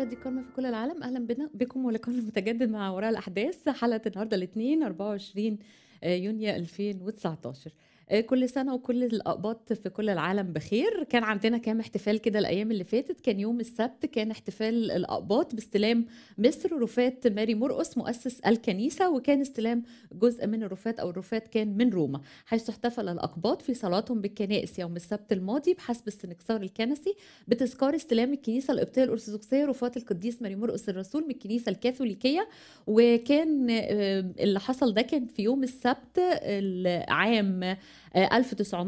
مشاهدي الكرام في كل العالم اهلا بنا بكم ولقاء متجدد مع وراء الاحداث حلقه النهارده الاثنين 24 يونيو 2019 آه، كل سنة وكل الأقباط في كل العالم بخير كان عندنا كام احتفال كده الأيام اللي فاتت كان يوم السبت كان احتفال الأقباط باستلام مصر رفات ماري مرقس مؤسس الكنيسة وكان استلام جزء من الرفات أو الرفات كان من روما حيث احتفل الأقباط في صلاتهم بالكنائس يوم السبت الماضي بحسب السنكسار الكنسي بتذكار استلام الكنيسة القبطية الأرثوذكسية رفات القديس ماري مرقس الرسول من الكنيسة الكاثوليكية وكان آه، اللي حصل ده كان في يوم السبت العام آه،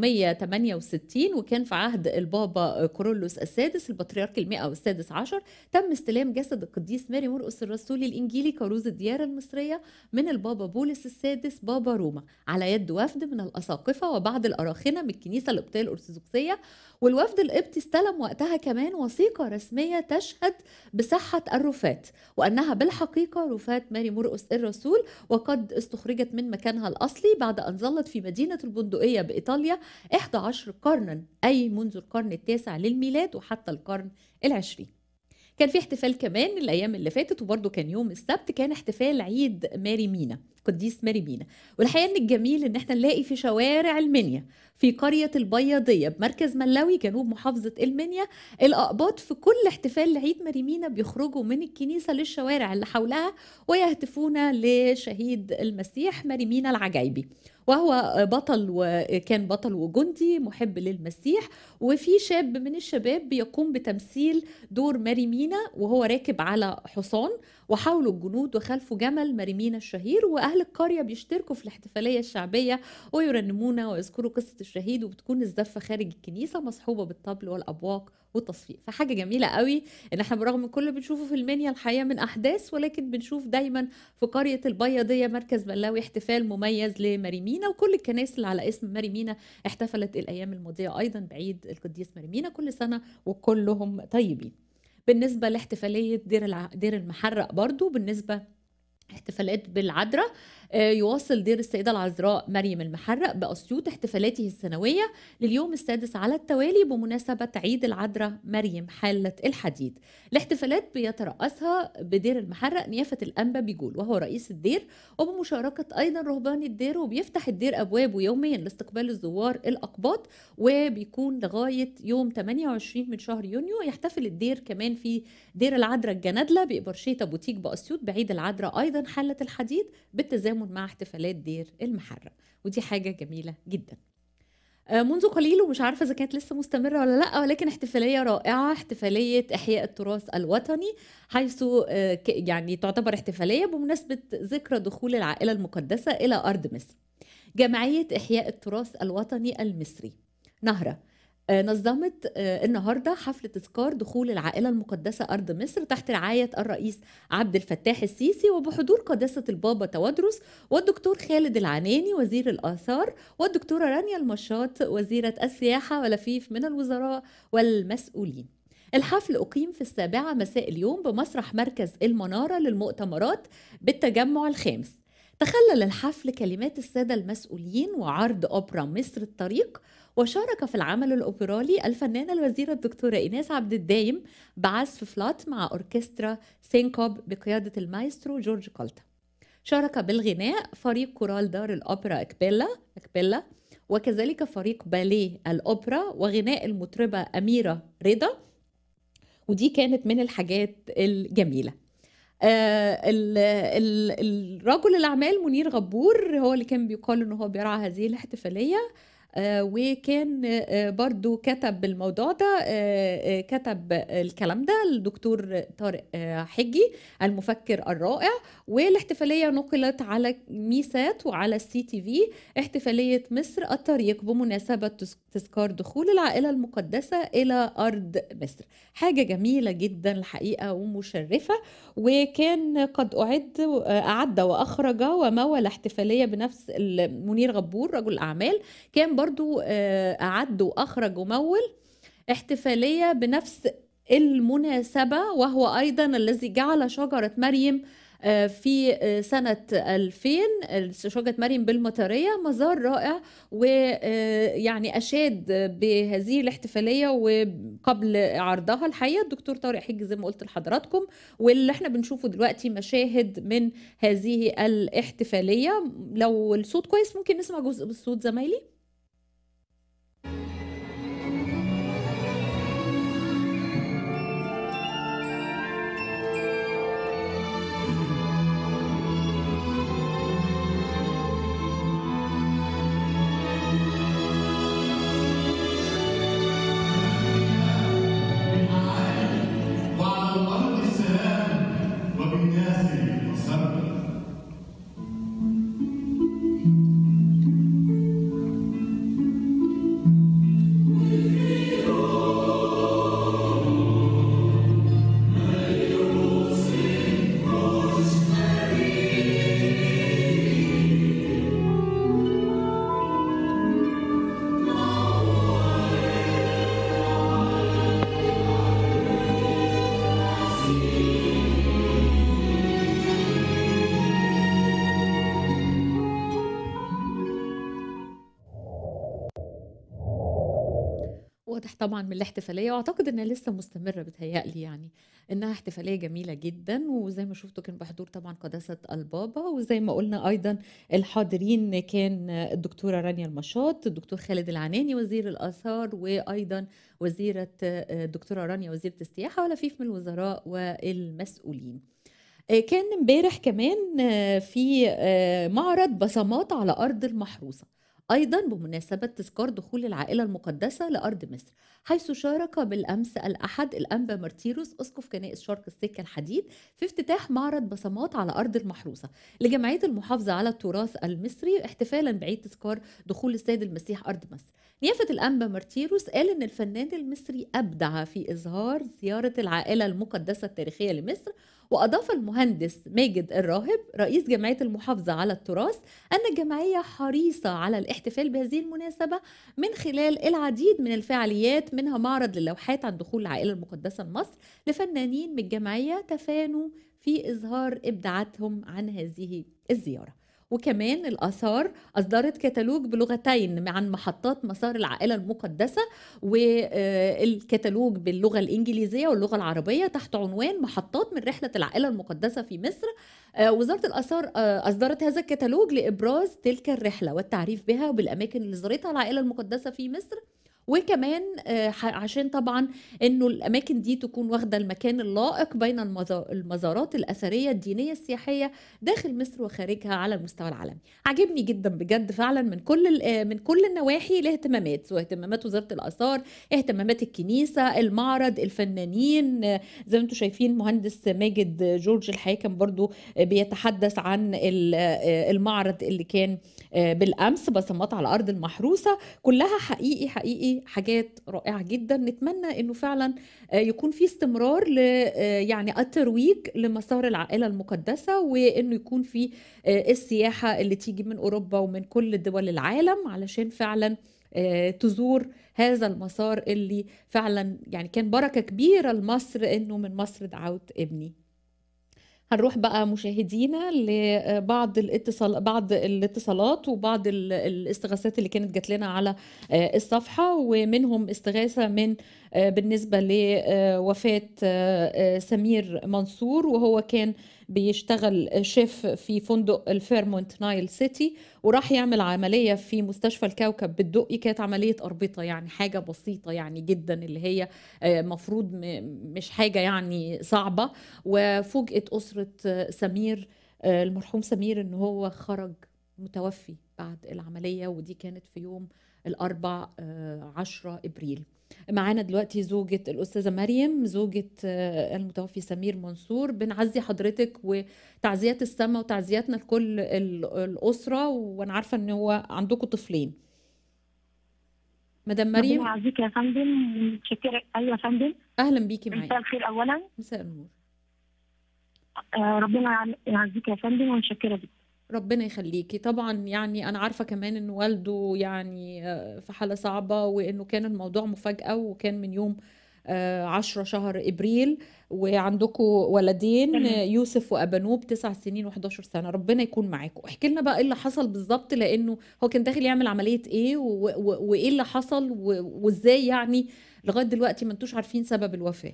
1968 وكان في عهد البابا كورولوس السادس البطريرك المئة والسادس عشر تم استلام جسد القديس ماري مرقس الرسول الإنجيلي كروز الديار المصرية من البابا بولس السادس بابا روما على يد وفد من الأساقفة وبعض الأراخنة من الكنيسة القبطية الأرثوذكسية والوفد القبطي استلم وقتها كمان وثيقة رسمية تشهد بصحة الرفات وأنها بالحقيقة رفات ماري مرقس الرسول وقد استخرجت من مكانها الأصلي بعد أن ظلت في مدينة البندقية بإيطاليا 11 قرنا أي منذ القرن التاسع للميلاد وحتى القرن العشرين كان في احتفال كمان الايام اللي فاتت وبرده كان يوم السبت كان احتفال عيد ماري مينا قديس ماري مينا والحقيقه ان الجميل ان احنا نلاقي في شوارع المنيا في قريه البياضيه بمركز ملاوي جنوب محافظه المنيا الاقباط في كل احتفال لعيد ماري مينا بيخرجوا من الكنيسه للشوارع اللي حولها ويهتفون لشهيد المسيح ماري مينا العجايبي وهو بطل وكان بطل وجندي محب للمسيح وفي شاب من الشباب بيقوم بتمثيل دور ماري مينا وهو راكب على حصان وحوله الجنود وخلفه جمل ماري مينا الشهير واهل القريه بيشتركوا في الاحتفاليه الشعبيه ويرنمون ويذكروا قصه الشهيد وبتكون الزفه خارج الكنيسه مصحوبه بالطبل والابواق والتصفيق فحاجه جميله قوي ان احنا برغم من كل اللي بنشوفه في المنيا الحقيقه من احداث ولكن بنشوف دايما في قريه البياضيه مركز بلاوي احتفال مميز لماري مينا وكل الكنائس اللي على اسم ماري مينا احتفلت الايام الماضيه ايضا بعيد القديس ماري مينا كل سنه وكلهم طيبين بالنسبه لاحتفاليه دير الع... دير المحرق برضو بالنسبه احتفالات بالعذراء آه، يواصل دير السيدة العذراء مريم المحرق بأسيوط احتفالاته السنوية لليوم السادس على التوالي بمناسبة عيد العذراء مريم حالة الحديد الاحتفالات بيترأسها بدير المحرق نيافة الأنبا بيجول وهو رئيس الدير وبمشاركة أيضا رهبان الدير وبيفتح الدير أبوابه يوميا لاستقبال الزوار الأقباط وبيكون لغاية يوم 28 من شهر يونيو يحتفل الدير كمان في دير العذراء الجنادلة بإبرشية بوتيك بأسيوط بعيد العذراء أيضا حالة الحديد بالتزامن مع احتفالات دير المحرق ودي حاجة جميلة جدا آه، منذ قليل ومش عارفة إذا كانت لسه مستمرة ولا لأ ولكن احتفالية رائعة احتفالية إحياء التراث الوطني حيث آه، ك- يعني تعتبر احتفالية بمناسبة ذكرى دخول العائلة المقدسة إلى أرض مصر جمعية إحياء التراث الوطني المصري نهرة آه، نظمت آه، النهارده حفل تذكار دخول العائله المقدسه ارض مصر تحت رعايه الرئيس عبد الفتاح السيسي وبحضور قداسه البابا تودرس والدكتور خالد العناني وزير الاثار والدكتوره رانيا المشاط وزيره السياحه ولفيف من الوزراء والمسؤولين. الحفل أقيم في السابعة مساء اليوم بمسرح مركز المنارة للمؤتمرات بالتجمع الخامس تخلل الحفل كلمات السادة المسؤولين وعرض أوبرا مصر الطريق وشارك في العمل الأوبرالي الفنانة الوزيرة الدكتورة إيناس عبد الدايم بعزف فلات مع أوركسترا سينكوب بقيادة المايسترو جورج كالتا شارك بالغناء فريق كورال دار الأوبرا أكبيلا أكبيلا وكذلك فريق باليه الأوبرا وغناء المطربة أميرة رضا ودي كانت من الحاجات الجميلة آه ال- ال- الرجل الأعمال منير غبور هو اللي كان بيقال إن هو بيرعى هذه الاحتفالية آه وكان آه برضو كتب الموضوع ده آه آه كتب الكلام ده الدكتور طارق آه حجي المفكر الرائع والاحتفالية نقلت على ميسات وعلى السي تي في احتفالية مصر الطريق بمناسبة تذ- تذكار دخول العائلة المقدسة إلى أرض مصر حاجة جميلة جدا الحقيقة ومشرفة وكان قد أعد أعد وأخرج ومول احتفالية بنفس ال- منير غبور رجل أعمال كان برضو آه، أعد وأخرج ومول احتفالية بنفس المناسبة وهو أيضا الذي جعل شجرة مريم آآ في آآ سنة 2000 استشهاد مريم بالمطرية مزار رائع وآآ يعني أشاد بهذه الاحتفالية وقبل عرضها الحقيقة الدكتور طارق حجي زي ما قُلت لحضراتكم، واللي إحنا بنشوفه دلوقتي مشاهد من هذه الاحتفالية، لو الصوت كويس ممكن نسمع جزء من صوت زمايلي؟ وعلى الأرض السلام وبالناس مسرة واضح طبعًا من الاحتفالية وأعتقد إنها لسه مستمرة بيتهيأ لي يعني، إنها احتفالية جميلة جدًا، وزي ما شُفتوا كان بحضور طبعًا قداسة البابا، وزي ما قُلنا أيضًا الحاضرين كان الدكتورة رانيا المشاط، الدكتور خالد العناني وزير الآثار، وأيضًا وزيرة آآ الدكتورة رانيا وزيرة السياحة، ولفيف من الوزراء والمسؤولين. آآ كان امبارح كمان في آآ معرض بصمات على أرض المحروسة، أيضًا بمناسبة تذكار دخول العائلة المقدسة لأرض مصر، حيث شارك بالأمس الأحد الأنبا مارتيروس أسقف كنائس شرق السكة الحديد في افتتاح معرض بصمات على أرض المحروسة لجمعية المحافظة على التراث المصري احتفالًا بعيد تذكار دخول السيد المسيح أرض مصر. نيافة الأنبا مارتيروس قال إن الفنان المصري أبدع في إظهار زيارة العائلة المقدسة التاريخية لمصر، وأضاف المهندس ماجد الراهب رئيس جمعية المحافظة على التراث أن الجمعية حريصة على الاحتفال بهذه المناسبة من خلال العديد من الفعاليات منها معرض للوحات عن دخول العائلة المقدسة لمصر لفنانين من الجمعية تفانوا في إظهار إبداعاتهم عن هذه الزيارة. وكمان الآثار أصدرت كتالوج بلغتين عن محطات مسار العائلة المقدسة، والكتالوج باللغة الإنجليزية واللغة العربية تحت عنوان محطات من رحلة العائلة المقدسة في مصر. آآ وزارة الآثار آآ أصدرت هذا الكتالوج لإبراز تلك الرحلة والتعريف بها وبالأماكن اللي زارتها العائلة المقدسة في مصر، وكمان آآ ح عشان طبعًا إنه الأماكن دي تكون واخدة المكان اللائق بين المزا المزارات الأثرية الدينية السياحية داخل مصر وخارجها على المستوى العالمي. عاجبني جدًا بجد فعلًا من كل ال آآ من كل النواحي الاهتمامات، سواء اهتمامات وزارة الآثار، اهتمامات الكنيسة، المعرض، الفنانين، زي ما أنتم شايفين مهندس ماجد جورج الحقيقة كان برضه بيتحدث عن ال آآ المعرض اللي كان آآ بالأمس بصمات على أرض المحروسة، كلها حقيقي، حقيقي حاجات رائعة جدًا، نتمنى إنه فعلًا آآ يكون في استمرار ل آآ يعني الترويج لمسار العائلة المقدسة، وإنه يكون في آآ السياحة اللي تيجي من أوروبا ومن كل دول العالم علشان فعلًا آآ تزور هذا المسار اللي فعلًا يعني كان بركة كبيرة لمصر إنه من مصر دعوت ابني. هنروح بقى مشاهدينا لبعض الاتصال بعض الاتصالات وبعض ال الاستغاثات اللي كانت جات لنا على آآ الصفحة، ومنهم استغاثة من آآ بالنسبة لوفاة آآ سمير منصور وهو كان بيشتغل شيف في فندق الفيرمونت نايل سيتي، وراح يعمل عملية في مستشفى الكوكب بالدقي، كانت عملية أربطة يعني حاجة بسيطة يعني جدًا اللي هي آآ مفروض م مش حاجة يعني صعبة، وفوجئت أسرة سمير آآ المرحوم سمير إن هو خرج متوفي بعد العملية، ودي كانت في يوم الأربع آآ 10 إبريل. معانا دلوقتي زوجة الأستاذة مريم، زوجة المتوفي سمير منصور، بنعزّي حضرتك وتعزيات السما وتعزياتنا لكل ال الأسرة، وأنا عارفة إن هو عندكم طفلين. مدام ربنا مريم؟ يعزّيك يا فندم، متشكرة أيوه يا فندم. أهلًا بيكِ معانا. مساء الخير أولًا. مساء النور. آآ ربنا يع يعزّيك يا فندم ومتشكرة جدًا. ربنا يخليكِ. طبعًا يعني أنا عارفة كمان إن والده يعني في حالة صعبة، وإنه كان الموضوع مفاجأة، وكان من يوم آه، 10 شهر ابريل وعندكم ولدين تمام. آه، يوسف وابانوب 9 سنين و11 سنه ربنا يكون معاكم احكي لنا بقى ايه اللي حصل بالظبط لانه هو كان داخل يعمل عمليه ايه و- و- وايه اللي حصل و- وازاي يعني لغايه دلوقتي ما انتوش عارفين سبب الوفاه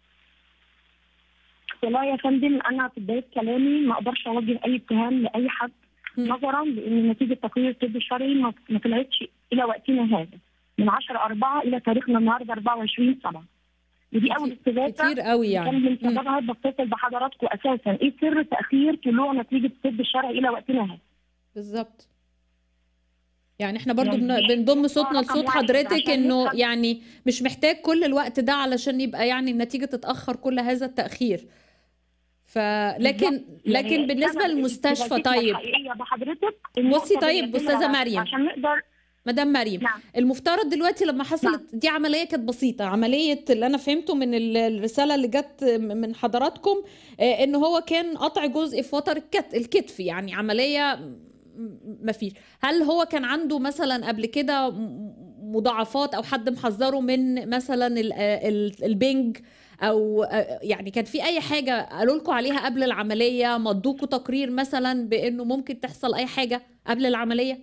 والله يا فندم انا في بدايه كلامي ما اقدرش اوجه اي اتهام لاي حد مم. نظرا لان نتيجه تقرير الطب الشرعي ما ما طلعتش الى وقتنا هذا من 10 4 الى تاريخنا النهارده 24 7 ودي اول استغاثه كتير قوي كان يعني من مم. سببها بتصل بحضراتكم اساسا ايه سر تاخير طلوع نتيجه الطب الشرعي الى وقتنا هذا بالظبط يعني احنا برضو يعني بن- بنضم صوتنا رقم لصوت واحد حضرتك عشان انه نفهم. يعني مش محتاج كل الوقت ده علشان يبقى يعني النتيجة تتأخر كل هذا التأخير فلكن بالظبط. لكن يعني بالنسبة سبب للمستشفى استغاثتنا طيب الحقيقيه بحضرتك بصي النقطة طيب اللي أستاذة يتم مريم. عشان نقدر مدام مريم نعم المفترض دلوقتي لما حصلت دي عملية كانت بسيطة عملية اللي أنا فهمته من ال- الرسالة اللي جت من حضراتكم آه، إن هو كان قطع جزء في وتر الكت- الكتف يعني عملية ما فيش هل هو كان عنده مثلا قبل كده م- مضاعفات أو حد محذره من مثلا ال- آه، ال- البنج أو آه، يعني كان في أي حاجة قالوا لكم عليها قبل العملية مضوكوا تقرير مثلا بإنه ممكن تحصل أي حاجة قبل العملية؟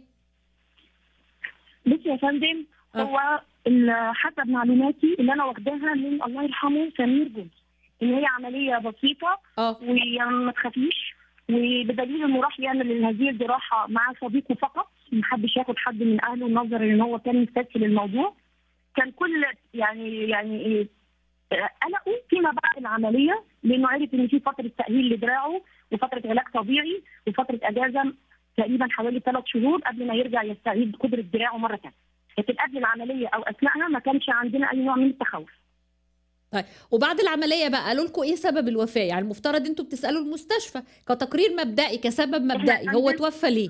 بص يا فندم آه. هو ال- حسب معلوماتي اللي انا واخداها من الله يرحمه سمير جوز ان هي عمليه بسيطه اه وما تخافيش وبدليل انه راح يعمل هذه الجراحه مع صديقه فقط ما حدش ياخد حد من اهله نظرا ان هو كان مستسهل الموضوع كان كل يعني يعني إيه، آه، قلقه فيما بعد العمليه لانه عرف ان في فتره تاهيل لدراعه وفتره علاج طبيعي وفتره اجازه تقريبا حوالي ثلاث شهور قبل ما يرجع يستعيد قدره دراعه مره ثانيه لكن قبل العمليه او اثناءها ما كانش عندنا اي نوع من التخوف وبعد العمليه بقى قالوا لكم ايه سبب الوفاه يعني المفترض انتوا بتسالوا المستشفى كتقرير مبدئي كسبب مبدئي هو عندنا- توفى ليه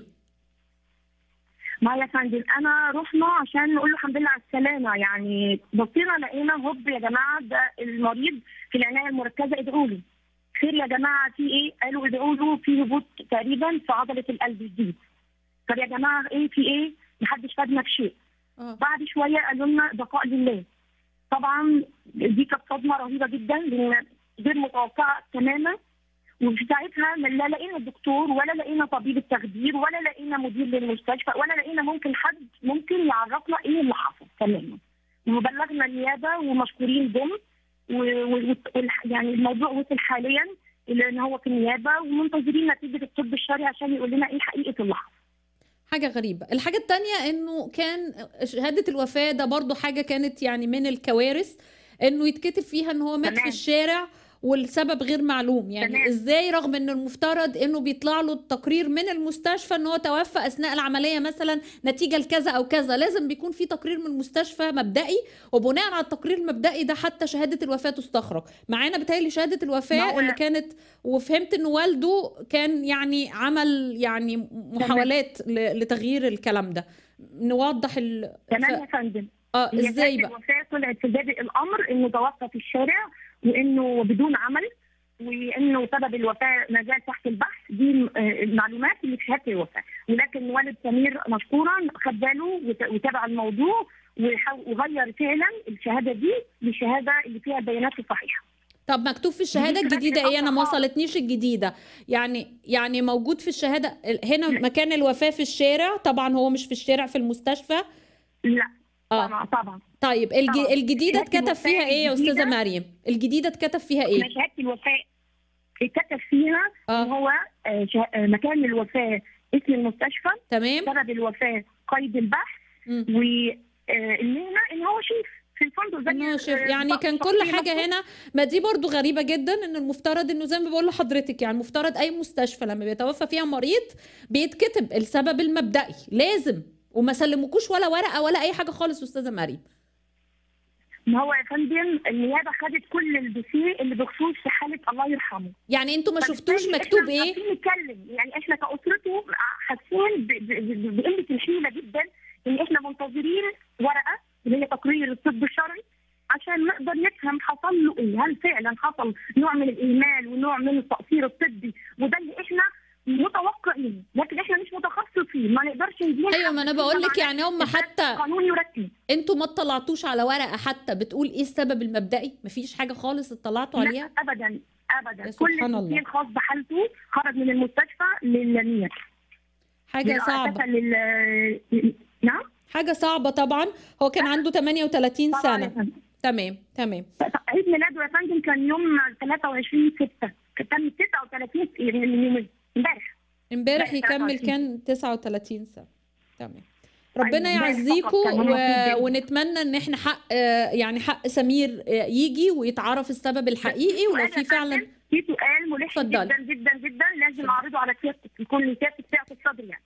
ما يا فندم انا رحنا عشان نقول له الحمد لله على السلامه يعني بصينا لقينا هوب يا جماعه ده المريض في العنايه المركزه ادعوا له خير يا جماعه في ايه؟ قالوا ادعوا له في هبوط تقريبا في عضله القلب جديد طب يا جماعه ايه في ايه؟ محدش فادنا في شيء اه بعد شويه قالوا لنا بقاء لله طبعا دي كانت صدمه رهيبه جدا لان غير متوقعه تماما وفي ساعتها لا لقينا دكتور ولا لقينا طبيب التخدير ولا لقينا مدير للمستشفى ولا لقينا ممكن حد ممكن يعرفنا ايه اللي حصل تماما وبلغنا النيابه ومشكورين جم و- و- والح- يعني الموضوع وصل حاليا الى ان هو في النيابه ومنتظرين نتيجه الطب الشرعي عشان يقول لنا ايه حقيقه اللي حصل حاجه غريبه الحاجه التانية انه كان شهاده الوفاه ده برضو حاجه كانت يعني من الكوارث انه يتكتب فيها ان هو مات في تمام. الشارع والسبب غير معلوم يعني تمام. ازاي رغم ان المفترض انه بيطلع له التقرير من المستشفى ان هو توفى اثناء العمليه مثلا نتيجه لكذا او كذا لازم بيكون في تقرير من المستشفى مبدئي وبناء على التقرير المبدئي ده حتى شهاده الوفاه تستخرج معانا بتهيألي شهاده ما الوفاه هو- اللي كانت وفهمت ان والده كان يعني عمل يعني محاولات ل- لتغيير الكلام ده نوضح ال تمام ف... يا فندم اه هي ازاي كانت بقى الوفاه طلعت في بادئ الامر انه توفى في الشارع وانه بدون عمل وانه سبب الوفاه ما زال تحت البحث دي م- آه، المعلومات اللي في شهاده الوفاه ولكن والد سمير مشكورا خد باله وت- وتابع الموضوع وحاو- وغير فعلا الشهاده دي للشهاده اللي فيها البيانات الصحيحه طب مكتوب في الشهاده دي كده الجديده في ايه انا ما الأصل خالص. وصلتنيش الجديده يعني يعني موجود في الشهاده هنا مكان الوفاه في الشارع طبعا هو مش في الشارع في المستشفى لا اه طبعا طبعا طيب الج... طبعا. الجديده شهادة اتكتب الوفاة فيها ايه يا الجديدة- استاذه مريم الجديده اتكتب فيها احنا ايه شهاده الوفاه اتكتب فيها ان اه هو آه، شه- آه، مكان الوفاه اسم المستشفى تمام سبب الوفاه قيد البحث مم. والمهنه ان هو شيف في الفندق زي انه شوف آه، يعني كان كل شخصية حاجه مفروض. هنا ما دي برضو غريبه جدا ان المفترض انه زي ما بقول لحضرتك يعني المفترض اي مستشفى لما بيتوفى فيها مريض بيتكتب السبب المبدئي لازم وما سلموكوش ولا ورقه ولا اي حاجه خالص استاذه مريم ما هو يا فندم النيابه خدت كل الدوسيه اللي بخصوص في حاله الله يرحمه يعني انتوا ما شفتوش فبالتالي مكتوب احنا ايه مش عارفين نتكلم يعني احنا كاسرته حاسين ب- ب- ب- بقله الحيله جدا ان احنا منتظرين ورقه اللي هي تقرير الطب الشرعي عشان نقدر نفهم حصل له ايه هل فعلا حصل نوع من الاهمال ونوع من التقصير الطبي وده اللي احنا متوقعين لكن احنا مش متخصصين ما نقدرش ندينا ايوه ما انا بقول لك يعني هم حتى قانون يرتب انتوا ما اطلعتوش على ورقه حتى بتقول ايه السبب المبدئي مفيش حاجه خالص اطلعتوا لا عليها ابدا يا ابدا كل سبحان الله. التسجيل خاص بحالته خرج من المستشفى للنير حاجه صعبه لل... نعم حاجه صعبه طبعا هو كان عنده 38 طبعا يا سنه فندم. تمام تمام عيد ميلاده يا فندم كان يوم 23 6 كان 39 يعني من يومين امبارح امبارح لا، يكمل 23. كان 39 سنه تمام ربنا أيوة، امبارح يعزيكوا فقط كان هو و... في البيت. ونتمنى ان احنا حق آه، يعني حق سمير آه، يجي ويتعرف السبب الحقيقي ولو سؤال في يا فعلا فندم، في سؤال ملح اتفضلي. جدا جدا جدا لازم اتفضلي. اعرضه على سيادتك يكون لسيادتك فئه الصدر يعني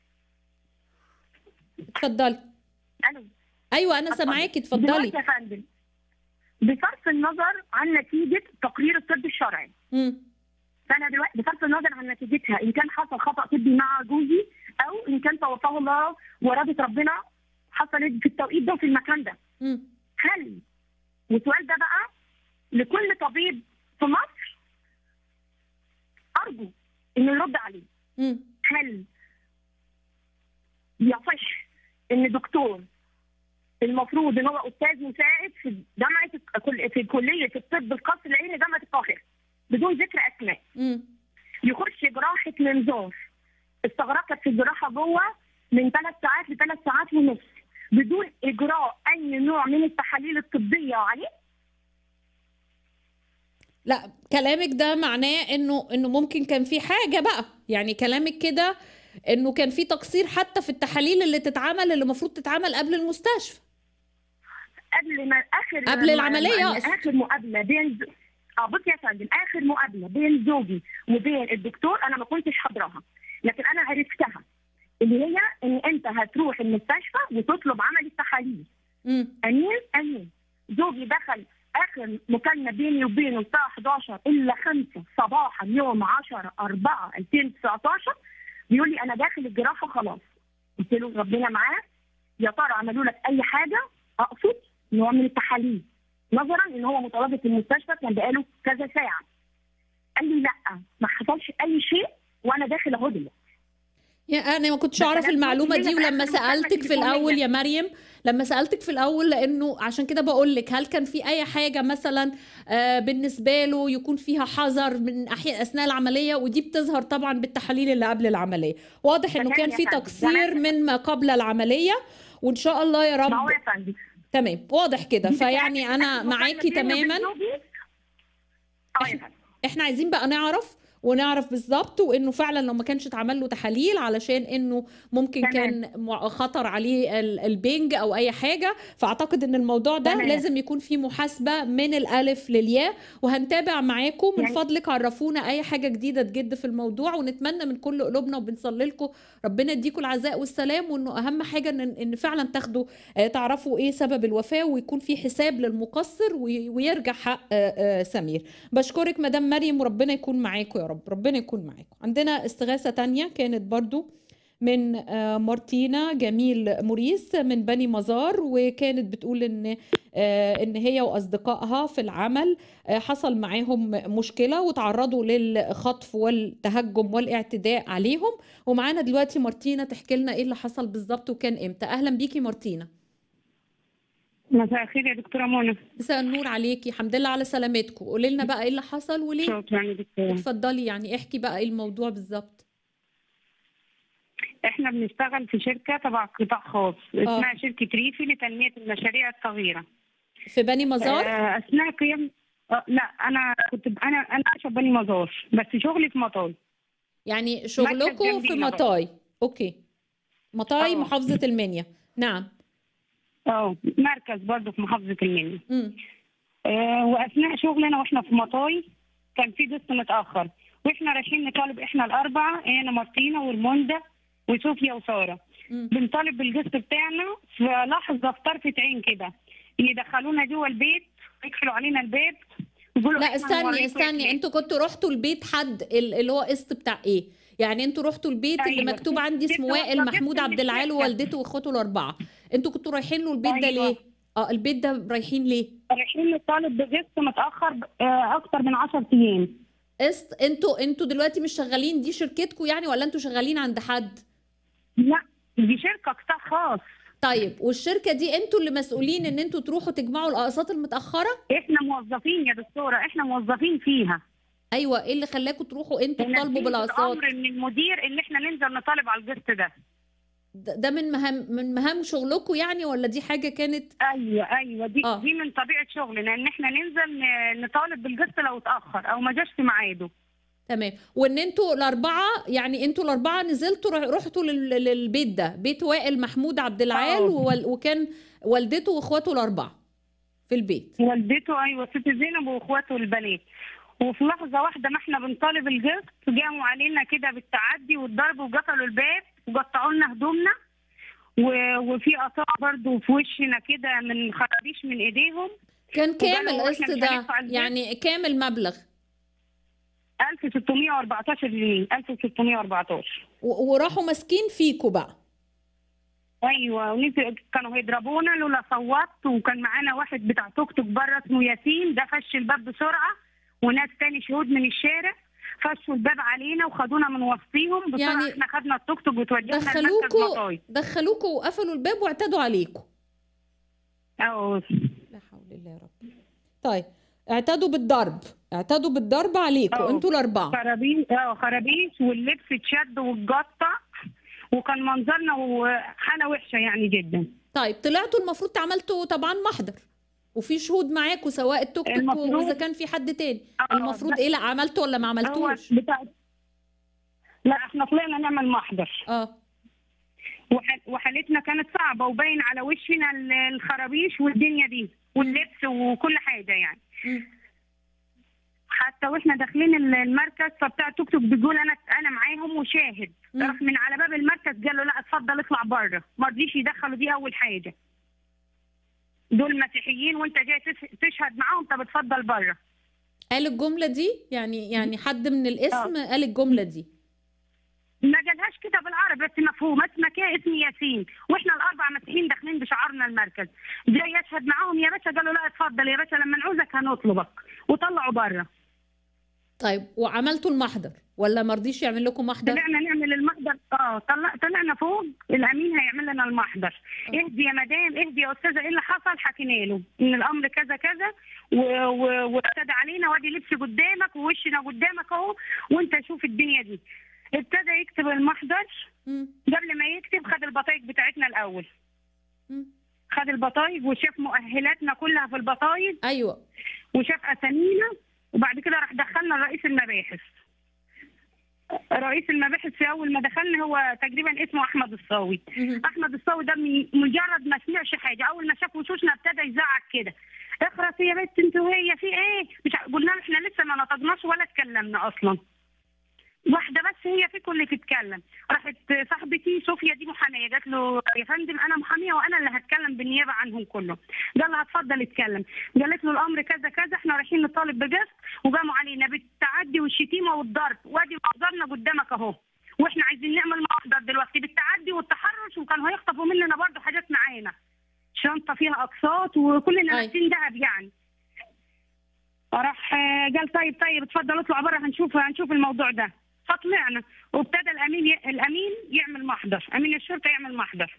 اتفضلي الو ايوه انا اتفضل. سامعاكي اتفضلي دلوقتي يا فندم بصرف النظر عن نتيجه تقرير الطب الشرعي مم. فانا دلوقتي بصرف النظر عن نتيجتها ان كان حصل خطا طبي مع جوزي او ان كان توفاه الله واراده ربنا حصلت في التوقيت ده في المكان ده مم. هل والسؤال ده بقى لكل طبيب في مصر ارجو انه يرد عليه مم. هل يصح ان دكتور المفروض ان هو استاذ مساعد في جامعه الك- في كليه الطب القصر العيني جامعه القاهره بدون ذكر اسماء مم. يخش جراحه منظار استغرقت في الجراحه جوه من ثلاث ساعات لثلاث ساعات ونص بدون اجراء اي نوع من التحاليل الطبيه عليه لا كلامك ده معناه انه انه ممكن كان في حاجه بقى يعني كلامك كده انه كان في تقصير حتى في التحاليل اللي تتعمل اللي المفروض تتعمل قبل المستشفى قبل ما اخر قبل العملية ما- أصلاً. اخر مقابله بين ز- اه بص يا فندم اخر مقابله بين زوجي وبين الدكتور انا ما كنتش حاضراها لكن انا عرفتها اللي هي ان انت هتروح المستشفى وتطلب عمل التحاليل مم. امين امين زوجي دخل اخر مكالمه بيني وبينه الساعه 11 الا 5 صباحا يوم 10 4 2019 بيقول لي انا داخل الجراحه خلاص قلت له ربنا معاه يا ترى عملوا لك اي حاجه اقصد نوع من التحاليل نظرا ان هو متواجد في المستشفى كان بقاله كذا ساعه قال لي لا ما حصلش اي شيء وانا داخل اهو دلوقتي يا انا ما كنتش ده اعرف كلام المعلومه زوجي دي هي في ولما آخر المكالمة سالتك في التليفونية. الاول يا مريم لما سالتك في الاول لانه عشان كده بقول لك هل كان في اي حاجه مثلا آه، بالنسبه له يكون فيها حذر من أحيان اثناء العمليه ودي بتظهر طبعا بالتحاليل اللي قبل العمليه واضح انه تمام كان يا في فندم. تقصير تمام. من ما قبل العمليه وان شاء الله يا ما هو رب يا فندم تمام واضح كده دي فيعني كانت انا آخر معاكي مكالمة بيني تماما وبين زوجي. اه يا فندم احنا عايزين بقى نعرف ونعرف بالظبط وانه فعلا لو ما كانش اتعمل له تحاليل علشان انه ممكن تمام. كان مع- خطر عليه ال- البنج او اي حاجه فاعتقد ان الموضوع ده تمام. لازم يكون فيه محاسبه من الالف للياء وهنتابع معاكم من يعني- فضلك عرفونا اي حاجه جديده تجد في الموضوع ونتمنى من كل قلوبنا وبنصلي لكم ربنا يديكم العزاء والسلام وانه اهم حاجه ان ان فعلا تاخدوا آه، تعرفوا ايه سبب الوفاه ويكون في حساب للمقصر وي- ويرجع حق آه، آه، سمير بشكرك مدام مريم وربنا يكون معاكم يا رب ربنا يكون معاكم عندنا استغاثة تانية كانت برضو من آه، مارتينا جميل موريس من بني مزار وكانت بتقول ان آه، ان هي واصدقائها في العمل آه، حصل معاهم مشكله وتعرضوا للخطف والتهجم والاعتداء عليهم ومعانا دلوقتي مارتينا تحكي لنا ايه اللي حصل بالظبط وكان امتى اهلا بيكي مارتينا مساء الخير يا دكتورة منى مساء النور عليكي الحمد لله على سلامتكم قولي لنا بقى ايه اللي حصل وليه شكرا يا دكتورة اتفضلي يعني احكي بقى ايه الموضوع بالظبط احنا بنشتغل في شركة تبع قطاع خاص اسمها شركة ريفي لتنمية المشاريع الصغيرة في بني مزار آه، أثناء قيام آه، لا أنا كنت ب- أنا أنا عايشة في بني مزار بس شغلي في مطار يعني شغلكم في جنبينا بقى. مطاي اوكي مطاي اه. محافظة المنيا نعم اه مركز برضه في محافظة المنيا امم آه، وأثناء شغلنا وإحنا في مطاي كان في ضيف متأخر وإحنا رايحين نطالب إحنا الأربعة أنا مارتينا والموندا وصوفيا وسارة مم. بنطالب بالقسط بتاعنا في لحظة في طرفة عين كده يدخلونا جوه البيت يقفلوا علينا الباب يقولوا لا إحنا استني هنوريكم استني إحنا. انتوا كنتوا رحتوا البيت حد ال- اللي هو قسط بتاع ايه يعني انتوا رحتوا البيت اللي أيوة. مكتوب عندي اسمه جبت وائل واحدة محمود جبت عبد العال الشركة. ووالدته واخواته الاربعه انتوا كنتوا رايحين له البيت ده أيوة. ليه اه البيت ده رايحين ليه رايحين نطالب بقسط متأخر آه، أكتر من 10 أيام قسط انتوا انتوا دلوقتي مش شغالين دي شركتكم يعني ولا انتوا شغالين عند حد لا دي شركه قطاع خاص طيب والشركه دي انتوا اللي مسؤولين ان انتوا تروحوا تجمعوا الاقساط المتاخره احنا موظفين يا دكتوره احنا موظفين فيها ايوه ايه اللي خلاكم تروحوا انتوا تطالبوا ونفذت بالاقساط امر من المدير ان احنا ننزل نطالب على القسط ده ده ده من مهام من مهام شغلكم يعني ولا دي حاجه كانت ايوه ايوه دي آه. دي من طبيعه شغلنا ان احنا ننزل ن- نطالب بالقسط لو اتاخر او ما جاش في ميعاده تمام وان انتوا الاربعه يعني انتوا الاربعه نزلتوا رح- رحتوا لل- للبيت ده بيت وائل محمود عبد العال آه. ووال- وكان والدته واخواته الاربعه في البيت والدته ايوه ست زينب واخواته البنات وفي لحظه واحده ما احنا بنطالب القسط قاموا علينا كده بالتعدي والضرب وقفلوا الباب وقطعوا لنا هدومنا و- وفي قطاع برضو في وشنا كده من خرابيش من ايديهم كان كام وقالوا القسط إحنا مش ده هندفع البيت. يعني كام المبلغ 1614 جنيه 1614 و- وراحوا ماسكين فيكوا بقى ايوه ونزل كانوا هيضربونا لولا صوت وكان معانا واحد بتاع توك توك بره اسمه ياسين ده فش الباب بسرعه وناس تاني شهود من الشارع فشوا الباب علينا وخدونا من وسطيهم بسرعه يعني احنا خدنا التوك توك وتوجهنا المركز دخلوكوا مطاي دخلوكوا وقفلوا الباب واعتدوا عليكوا اه لا حول الله يا رب طيب اعتدوا بالضرب اعتدوا بالضرب عليكوا أه. انتوا الاربعه خرابيش اه خرابيش واللبس اتشد واتقطع وكان منظرنا وحاله وحشه يعني جدا طيب طلعتوا المفروض عملتوا طبعا محضر وفي شهود معاكوا سواء التوك توك المفروض- واذا كان في حد تاني آه، المفروض ده- ايه لا عملتوا ولا ما هو عملتوش بتاع لا احنا طلعنا نعمل محضر اه وح- وحالتنا كانت صعبة وباين على وشنا ال- الخرابيش والدنيا دي واللبس وكل حاجة يعني مم. حتى واحنا داخلين ال- المركز فبتاع التوك توك بيقول انا انا معاهم وشاهد مم. راح من على باب المركز قال له لا اتفضل اطلع بره ما رضيش يدخلوا دي اول حاجة دول مسيحيين وانت جاي تس- تشهد معاهم طب اتفضل بره قال الجمله دي يعني يعني حد من الاسم قال الجمله دي ما قالهاش كده بالعربي بس مفهوم اسمك ايه اسمي ياسين واحنا الاربع مسيحيين داخلين بشعارنا المركز جاي يشهد معاهم يا باشا قالوا لا اتفضل يا باشا لما نعوزك هنطلبك وطلعوا بره طيب وعملتوا المحضر ولا ما رضيش يعمل لكم محضر طلعنا نعمل المحضر اه طلع طلعنا فوق الامين هيعمل لنا المحضر اهدي يا مدام اهدي يا استاذه ايه اللي حصل حكينا له ان الامر كذا كذا و- و- وابتدى علينا وادي لبس قدامك ووشنا قدامك اهو وانت شوف الدنيا دي ابتدى يكتب المحضر مم. قبل ما يكتب خد البطايق بتاعتنا الاول مم. خد البطايق وشاف مؤهلاتنا كلها في البطايق ايوه وشاف اسامينا وبعد كده راح دخلنا رئيس المباحث رئيس المباحث في اول ما دخلنا هو تقريبا اسمه احمد الصاوي مم. احمد الصاوي ده من- مجرد ما سمعش حاجه اول ما شاف وشوشنا ابتدى يزعق كده اخرس يا بنت انت وهي في ايه مش ع- قلنا له احنا لسه ما نطقناش ولا اتكلمنا اصلا واحده بس هي فيكم اللي تتكلم راحت صاحبتي صوفيا دي محاميه قالت له يا فندم انا محاميه وانا اللي هتكلم بالنيابه عنهم كلهم قال لها اتفضل اتكلم قالت له الامر كذا كذا احنا رايحين نطالب بقسط وقاموا علينا بالتعدي والشتيمه والضرب وادي محضرنا قدامك اهو واحنا عايزين نعمل محضر دلوقتي بالتعدي والتحرش وكانوا هيخطفوا مننا برضه حاجات معانا شنطه فيها اقساط وكلنا أي. لابسين ذهب يعني راح آه، قال طيب طيب اتفضل اطلع بره هنشوف هنشوف الموضوع ده فطلعنا وابتدى الامين ي... الامين يعمل محضر امين الشرطه يعمل محضر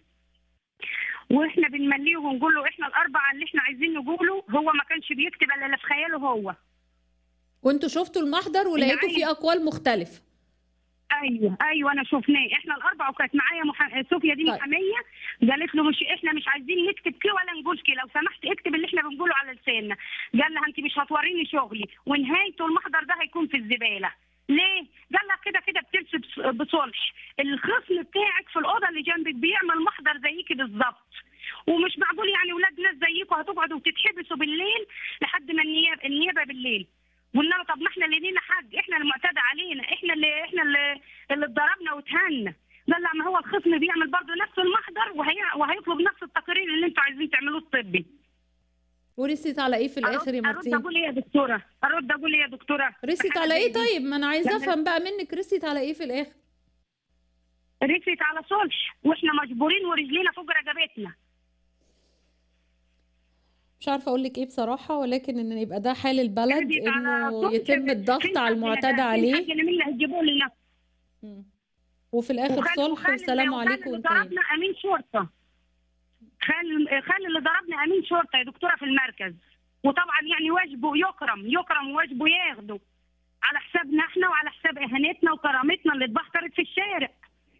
واحنا بنمليه ونقول له احنا الاربعه اللي احنا عايزين نقوله هو ما كانش بيكتب الا اللي في خياله هو وانتوا شفتوا المحضر ولقيتوا عايز- فيه اقوال مختلفه ايوه ايوه انا شفناه احنا الاربعه وكانت معايا محا... صوفيا دي طيب. محاميه قالت له مش احنا مش عايزين نكتب كده ولا نقول كده لو سمحت اكتب اللي احنا بنقوله على لساننا قال لها انت مش هتوريني شغلي ونهايته المحضر ده هيكون في الزباله ليه؟ قال لها كده كده بتمشي بص- بصلح الخصم بتاعك في الاوضه اللي جنبك بيعمل محضر زيكي بالظبط ومش معقول يعني ولاد ناس زيكم هتقعدوا وتتحبسوا بالليل لحد ما النيابه النيابه بالليل قلنا له طب ما احنا اللي لينا حق احنا اللي معتدى علينا احنا اللي احنا اللي اللي اتضربنا واتهنا قال لا ما هو الخصم بيعمل برضه نفس المحضر وهي وهيطلب نفس التقرير اللي انتوا عايزين تعملوه الطبي ورثت على ايه في الاخر يا ارد مارتين اقول ايه يا دكتوره ارد اقول ايه يا دكتوره رثت حاجة على ايه زي دي. طيب ما انا عايزه لما- افهم بقى منك رثت على ايه في الاخر رثت على صلح واحنا مجبورين ورجلينا فوق رقبتنا مش عارفه اقول لك ايه بصراحه ولكن ان يبقى ده حال البلد رثت على انه صلح. يتم فين الضغط على حقنا المعتدى ده؟ فين عليه حقنا مين اللي هتجيبوه لنا مم. وفي الاخر وخال- صلح وخال- وسلام وخال عليكم اللي وانتهينا ضربنا امين شرطه خال خال اللي ضربنا امين شرطه يا دكتوره في المركز وطبعا يعني واجبه يكرم يكرم وواجبه ياخده على حسابنا احنا وعلى حساب اهانتنا وكرامتنا اللي اتبخترت في الشارع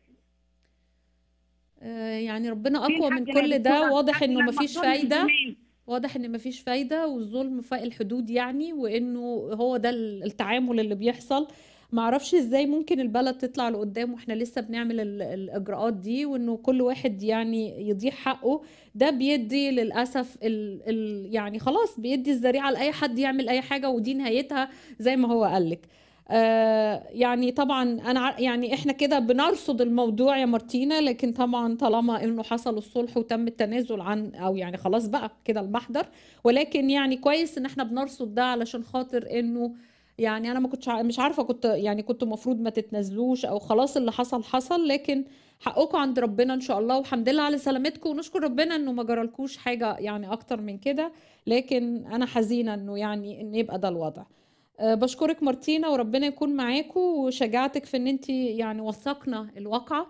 آه، يعني ربنا فين اقوى من حقنا يا كل ده دكتورة؟ واضح انه حقنا مفيش المظلوم من فايده زمان. واضح ان مفيش فايده والظلم فاق الحدود يعني وانه هو ده ال- التعامل اللي بيحصل معرفش ازاي ممكن البلد تطلع لقدام واحنا لسه بنعمل ال- الاجراءات دي وانه كل واحد يعني يضيع حقه ده بيدي للاسف ال ال يعني خلاص بيدي الذريعه لاي حد يعمل اي حاجه ودي نهايتها زي ما هو قالك آه يعني طبعا انا ع- يعني احنا كده بنرصد الموضوع يا مارتينا لكن طبعا طالما انه حصل الصلح وتم التنازل عن او يعني خلاص بقى كده المحضر ولكن يعني كويس ان احنا بنرصد ده علشان خاطر انه يعني انا ما كنتش ع- مش عارفه كنت يعني كنت المفروض ما تتنازلوش او خلاص اللي حصل حصل لكن حقكم عند ربنا ان شاء الله والحمد لله على سلامتكم ونشكر ربنا انه ما جرالكوش حاجه يعني اكتر من كده لكن انا حزينه انه يعني ان يبقى ده الوضع أه بشكرك مارتينا وربنا يكون معاكم وشجعتك في ان انت يعني وثقنا الواقعه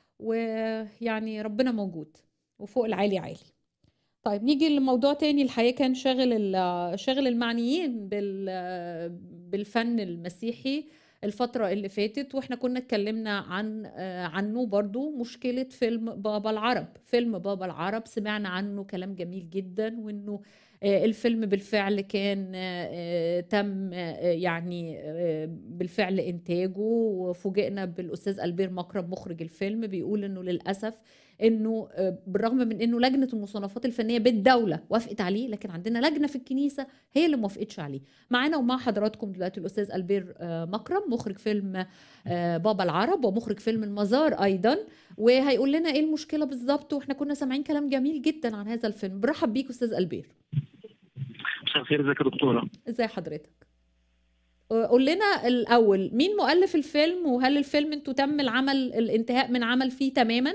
ويعني ربنا موجود وفوق العالي عالي طيب نيجي لموضوع تاني الحقيقة كان شاغل ال- شاغل المعنيين بال بالفن المسيحي الفترة اللي فاتت واحنا كنا اتكلمنا عن آه، عنه برضو مشكلة فيلم بابا العرب فيلم بابا العرب سمعنا عنه كلام جميل جدا وانه آه، الفيلم بالفعل كان آه، آه، تم آه، يعني آه، بالفعل انتاجه وفوجئنا بالاستاذ البير مكرم مخرج الفيلم بيقول انه للاسف انه آه، بالرغم من انه لجنه المصنفات الفنيه بالدوله وافقت عليه لكن عندنا لجنه في الكنيسه هي اللي موافقتش عليه معانا ومع حضراتكم دلوقتي الاستاذ البير آه، مكرم مخرج فيلم آه، بابا العرب ومخرج فيلم المزار ايضا وهيقول لنا ايه المشكله بالظبط واحنا كنا سامعين كلام جميل جدا عن هذا الفيلم برحب بيك استاذ البير مساء الخير ازيك يا دكتوره ازي حضرتك آه، قول لنا الاول مين مؤلف الفيلم وهل الفيلم انتوا تم العمل الانتهاء من عمل فيه تماما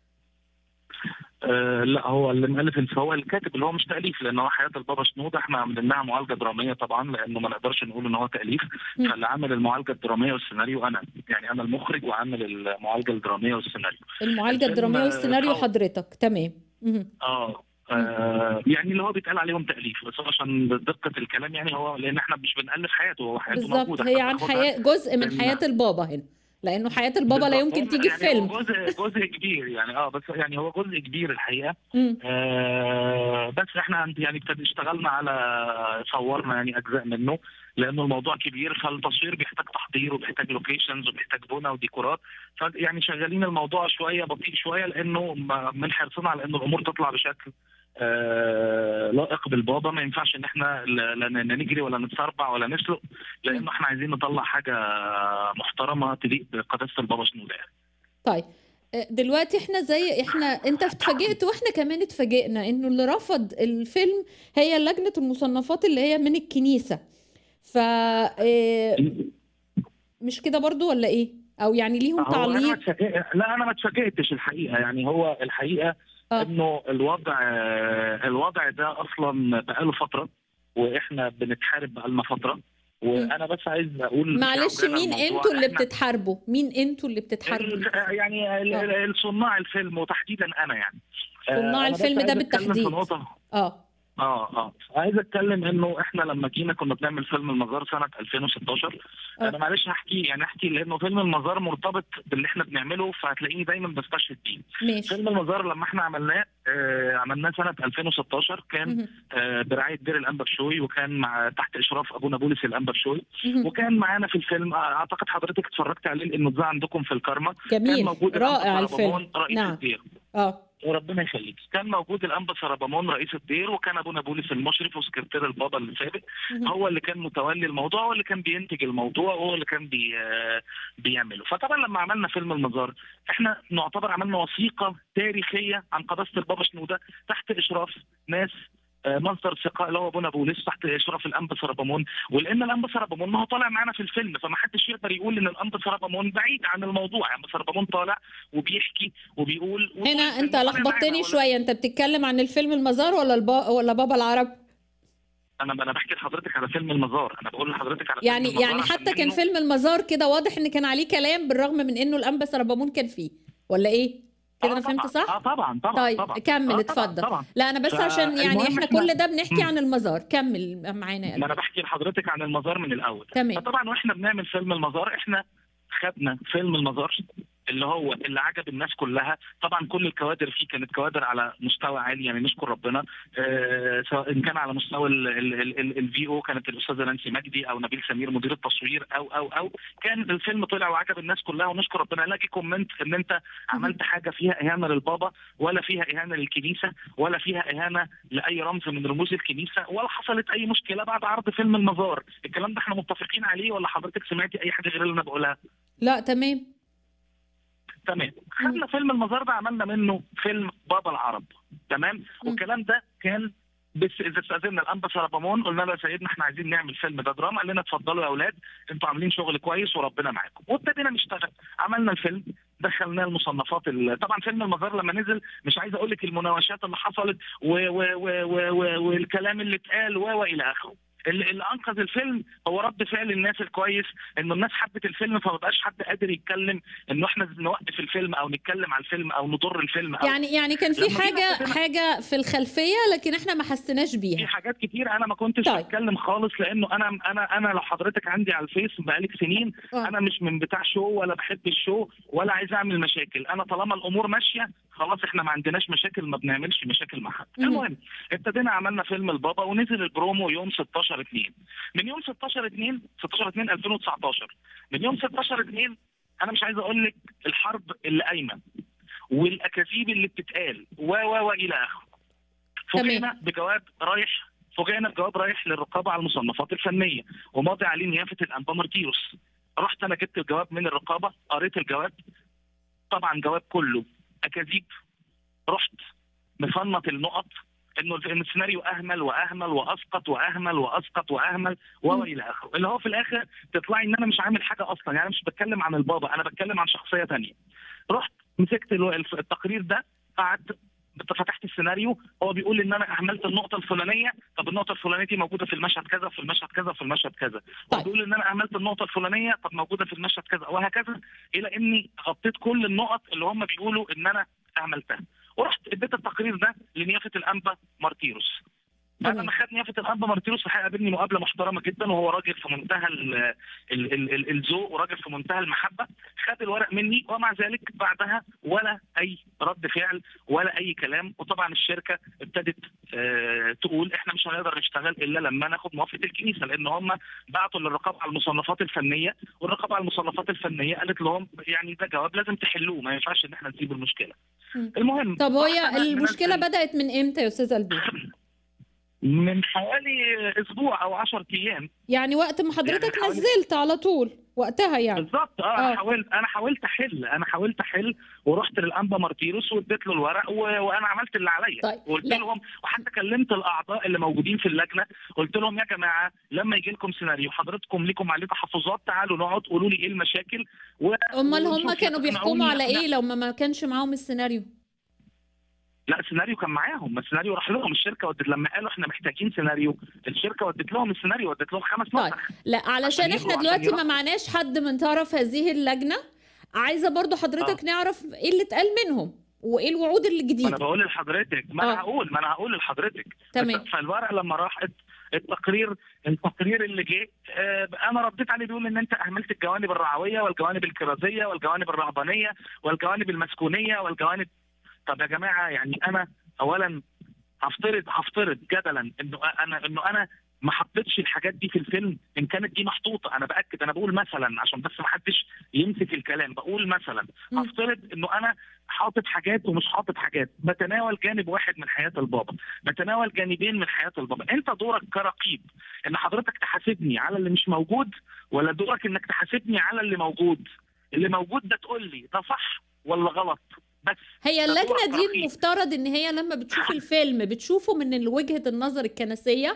آه لا هو اللي مؤلف الف- هو الكاتب اللي هو مش تاليف لان هو حياه البابا شنودة احنا عملناها معالجه دراميه طبعا لانه ما نقدرش نقول ان هو تاليف مم. فاللي عمل المعالجه الدراميه والسيناريو انا يعني انا المخرج وعامل المعالجه الدراميه والسيناريو المعالجه الفيلم، الدراميه آه، والسيناريو طو- حضرتك تمام مهم. اه آه، يعني اللي هو بيتقال عليهم تاليف بس هو عشان دقه الكلام يعني هو لان احنا مش بنالف حياته هو حياته بالظبط موجوده هي إحنا عن بناخدها حياه جزء من من- حياه البابا هنا لانه حياه البابا لا بالظبط. يمكن هو تيجي في يعني فيلم هو جزء جزء كبير يعني اه بس يعني هو جزء كبير الحقيقه مم. آه، بس احنا عند- يعني ابتدي اشتغلنا على صورنا يعني اجزاء منه لانه الموضوع كبير فالتصوير بيحتاج تحضير وبيحتاج لوكيشنز وبيحتاج بنى وديكورات فيعني شغالين الموضوع شويه بطيء شويه لانه ما- من حرصنا على ان الامور تطلع بشكل آه، لائق بالبابا ما ينفعش ان احنا لا لا نجري ولا نتسربع ولا نسلق لانه احنا عايزين نطلع حاجه محترمه تليق بقداسه البابا شنودة يعني. طيب آه، دلوقتي احنا زي احنا انت اتفاجئت واحنا كمان اتفاجئنا انه اللي رفض الفيلم هي لجنه المصنفات اللي هي من الكنيسه ف آه، مش كده برضو ولا ايه او يعني ليهم هو أنا ما تعليق اتفاجئ- لا انا ما اتفاجئتش الحقيقه يعني هو الحقيقه آه. انه الوضع الوضع ده اصلا بقاله فتره واحنا بنتحارب بقالنا فتره وانا بس عايز اقول معلش شعبنا مين الموضوع. انتوا اللي إحنا- بتتحاربوا مين انتوا اللي بتتحاربوا ال- يعني ال- ال- الصناع الفيلم وتحديدا انا يعني صناع آه، أنا بس الفيلم ده عايز أتكلم في بالتحديد. نقطة اه اه اه عايز اتكلم انه احنا لما جينا كنا بنعمل فيلم المزار سنه 2016 آه. انا معلش هحكي يعني احكي لانه فيلم المزار مرتبط باللي احنا بنعمله فهتلاقيني دايما بستشهد بيه ماشي فيلم المزار لما احنا عملناه آه عملناه سنه 2016 كان مهم. آه برعايه دير الانبا بشوي وكان مع تحت اشراف ابونا بولس الانبا بشوي مهم. وكان معانا في الفيلم آه، اعتقد حضرتك اتفرجت عليه لانه اتذاع عندكم في الكارما كان جميل موجود الأنبا رائع سربامون الفيلم رئيس نعم الدير اه ربنا يخليك كان موجود الانبا سربامون رئيس الدير وكان ابونا بولس المشرف وسكرتير البابا اللي سابق مهم. هو اللي كان متولي الموضوع هو اللي كان بينتج الموضوع وهو اللي كان بي آه، بيعمله فطبعا لما عملنا فيلم المزار احنا نعتبر عملنا وثيقه تاريخيه عن قداسه البابا شنوده تحت اشراف ناس آه، مصدر ثقه اللي هو ابونا بولس تحت اشراف الانبا سربامون ولان الانبا سربامون ما هو طالع معانا في الفيلم فما حدش يقدر يقول ان الانبا سربامون بعيد عن الموضوع الانبا سربامون طالع وبيحكي وبيقول هنا انت طالع معانا لخبطتني ولا- شويه انت بتتكلم عن الفيلم المزار ولا البا... ولا بابا العرب انا انا بحكي لحضرتك على فيلم المزار انا بقول لحضرتك على يعني فيلم المزار يعني عشان حتى كان منه- فيلم المزار كده واضح ان كان عليه كلام بالرغم من انه الانبا سربامون كان فيه ولا ايه كده آه انا فهمت طبعاً. صح اه طبعا طبعا طيب طبعا كمل آه طبعاً، اتفضل طبعا لا انا بس عشان يعني فالمهم احنا إحنا- كل ده بنحكي مم. عن المزار كمل معانا يا ما انا قلبي بحكي لحضرتك عن المزار من الاول تمام فطبعا واحنا بنعمل فيلم المزار احنا خدنا فيلم المزار اللي هو اللي عجب الناس كلها طبعا كل الكوادر فيه كانت كوادر على مستوى عالي يعني نشكر ربنا آه سواء ان كان على مستوى الفي او كانت الاستاذه نانسي مجدي او نبيل سمير مدير التصوير او او او كان الفيلم طلع وعجب الناس كلها ونشكر ربنا الاقي كومنت ان انت عملت حاجه فيها اهانه للبابا ولا فيها اهانه للكنيسه ولا فيها اهانه لاي رمز من رموز الكنيسه ولا حصلت اي مشكله بعد عرض فيلم المزار الكلام ده احنا متفقين عليه ولا حضرتك سمعتي اي حاجه غير اللي انا بقولها لا تمام تمام خدنا فيلم المزار ده عملنا منه فيلم بابا العرب تمام والكلام ده كان بس اذا استاذنا الانبا سربامون قلنا له يا سيدنا احنا عايزين نعمل فيلم ده دراما قال لنا اتفضلوا يا اولاد انتوا عاملين شغل كويس وربنا معاكم وابتدينا نشتغل عملنا الفيلم دخلناه المصنفات ال- طبعا فيلم المزار لما نزل مش عايز اقول لك المناوشات اللي حصلت و و و و و والكلام اللي اتقال و والى اخره اللي, اللي انقذ الفيلم هو رد فعل الناس الكويس انه الناس حبت الفيلم فما بقاش حد قادر يتكلم انه احنا نوقف الفيلم او نتكلم على الفيلم او نضر الفيلم أو يعني يعني كان في لما جينا حاجه ابتدينا- حاجه في الخلفيه لكن احنا ما حسيناش في بيها حاجات كتير انا ما كنتش طيب. بتكلم خالص لانه انا انا انا لو حضرتك عندي على الفيس بقالك سنين آه. انا مش من بتاع شو ولا بحب الشو ولا عايز اعمل مشاكل انا طالما الامور ماشيه خلاص احنا ما عندناش مشاكل ما بنعملش مشاكل مع حد مهم. المهم ابتدينا عملنا فيلم البابا ونزل البرومو يوم 16 2 من يوم 16 2 16 2 2019 من يوم 16 2 انا مش عايز اقول لك الحرب اللي قايمه والاكاذيب اللي بتتقال و و والى اخره فوجئنا بجواب رايح فوجئنا بجواب رايح للرقابه على المصنفات الفنيه وماضي عليه نيافه الانبا مارتيروس رحت انا جبت الجواب من الرقابه قريت الجواب طبعا جواب كله اكاذيب رحت مفنط النقط انه إن السيناريو اهمل واهمل واسقط واهمل واسقط واهمل والى اخره اللي هو في الاخر تطلعي ان انا مش عامل حاجه اصلا يعني أنا مش بتكلم عن البابا انا بتكلم عن شخصيه تانية رحت مسكت الو- الف- التقرير ده قعدت فتحت السيناريو هو بيقول ان انا اهملت النقطه الفلانيه طب النقطه الفلانيه دي موجوده في المشهد كذا وفي المشهد كذا وفي المشهد كذا طيب. هو بيقول ان انا اهملت النقطه الفلانيه طب موجوده في المشهد كذا وهكذا الى اني غطيت كل النقط اللي هم بيقولوا ان انا اهملتها ورحت اديت التقرير ده لنيافه الانبا مارتيروس بعد تمام. ما خد نيافه الانبا مارتيروس الحقيقه قابلني مقابله محترمه جدا وهو راجل في منتهى ال- ال- ال- ال- الذوق وراجل في منتهى المحبه خد الورق مني ومع ذلك بعدها ولا اي رد فعل ولا اي كلام وطبعا الشركه ابتدت آه تقول احنا مش هنقدر نشتغل الا لما ناخد موافقه الكنيسه لان هم بعتوا للرقابه على المصنفات الفنيه والرقابه على المصنفات الفنيه قالت لهم يعني ده جواب لازم تحلوه ما ينفعش ان احنا نسيب المشكله. مم. المهم طب هي رحت أنا المشكله منزل- بدات من امتى يا استاذ قلبي من حوالي اسبوع او 10 ايام يعني وقت ما حضرتك حوالي- نزلت على طول وقتها يعني بالظبط اه آه. انا حاولت انا حاولت احل انا حاولت احل ورحت للانبا مارتيروس واديت له الورق و... وانا عملت اللي عليا طيب، وقلت لا. لهم وحتى كلمت الاعضاء اللي موجودين في اللجنه قلت لهم يا جماعه لما يجي لكم سيناريو حضرتكم ليكم عليه تحفظات تعالوا نقعد قولوا لي ايه المشاكل و... امال هم ونشوف كانوا يقنعوني بيحكموا على يقنع- ايه لو ما ما كانش معاهم السيناريو لا السيناريو كان معاهم ما السيناريو راح لهم الشركه ودت لما قالوا احنا محتاجين سيناريو الشركه ودت لهم السيناريو ودت لهم خمس طيب نسخ لا علشان عشان احنا يجوا- دلوقتي عشان ما يروحوا. معناش حد من طرف هذه اللجنه عايزه برضو حضرتك نعرف ايه اللي اتقال منهم وايه الوعود اللي ما انا جديده بقول لحضرتك ما آه. انا هقول ما انا هقول لحضرتك تمام. فالورق لما راح التقرير التقرير اللي جه آه، انا رديت عليه بيقول ان انت اهملت الجوانب الرعويه والجوانب الكرازيه والجوانب الرهبانيه والجوانب المسكونيه والجوانب طب يا جماعه يعني انا اولا هفترض هفترض جدلا انه انا انه انا ما حطيتش الحاجات دي في الفيلم ان كانت دي محطوطه انا باكد انا بقول مثلا عشان بس ما حدش يمسك الكلام بقول مثلا مم. هفترض انه انا حاطط حاجات ومش حاطط حاجات بتناول جانب واحد من حياه البابا بتناول جانبين من حياه البابا انت دورك كرقيب ان حضرتك تحاسبني على اللي مش موجود ولا دورك انك تحاسبني على اللي موجود اللي موجود ده تقول لي ده صح ولا غلط بس هي ده اللجنه دورك دي كرقيب. المفترض ان هي لما بتشوف الفيلم بتشوفه من وجهه النظر الكنسيه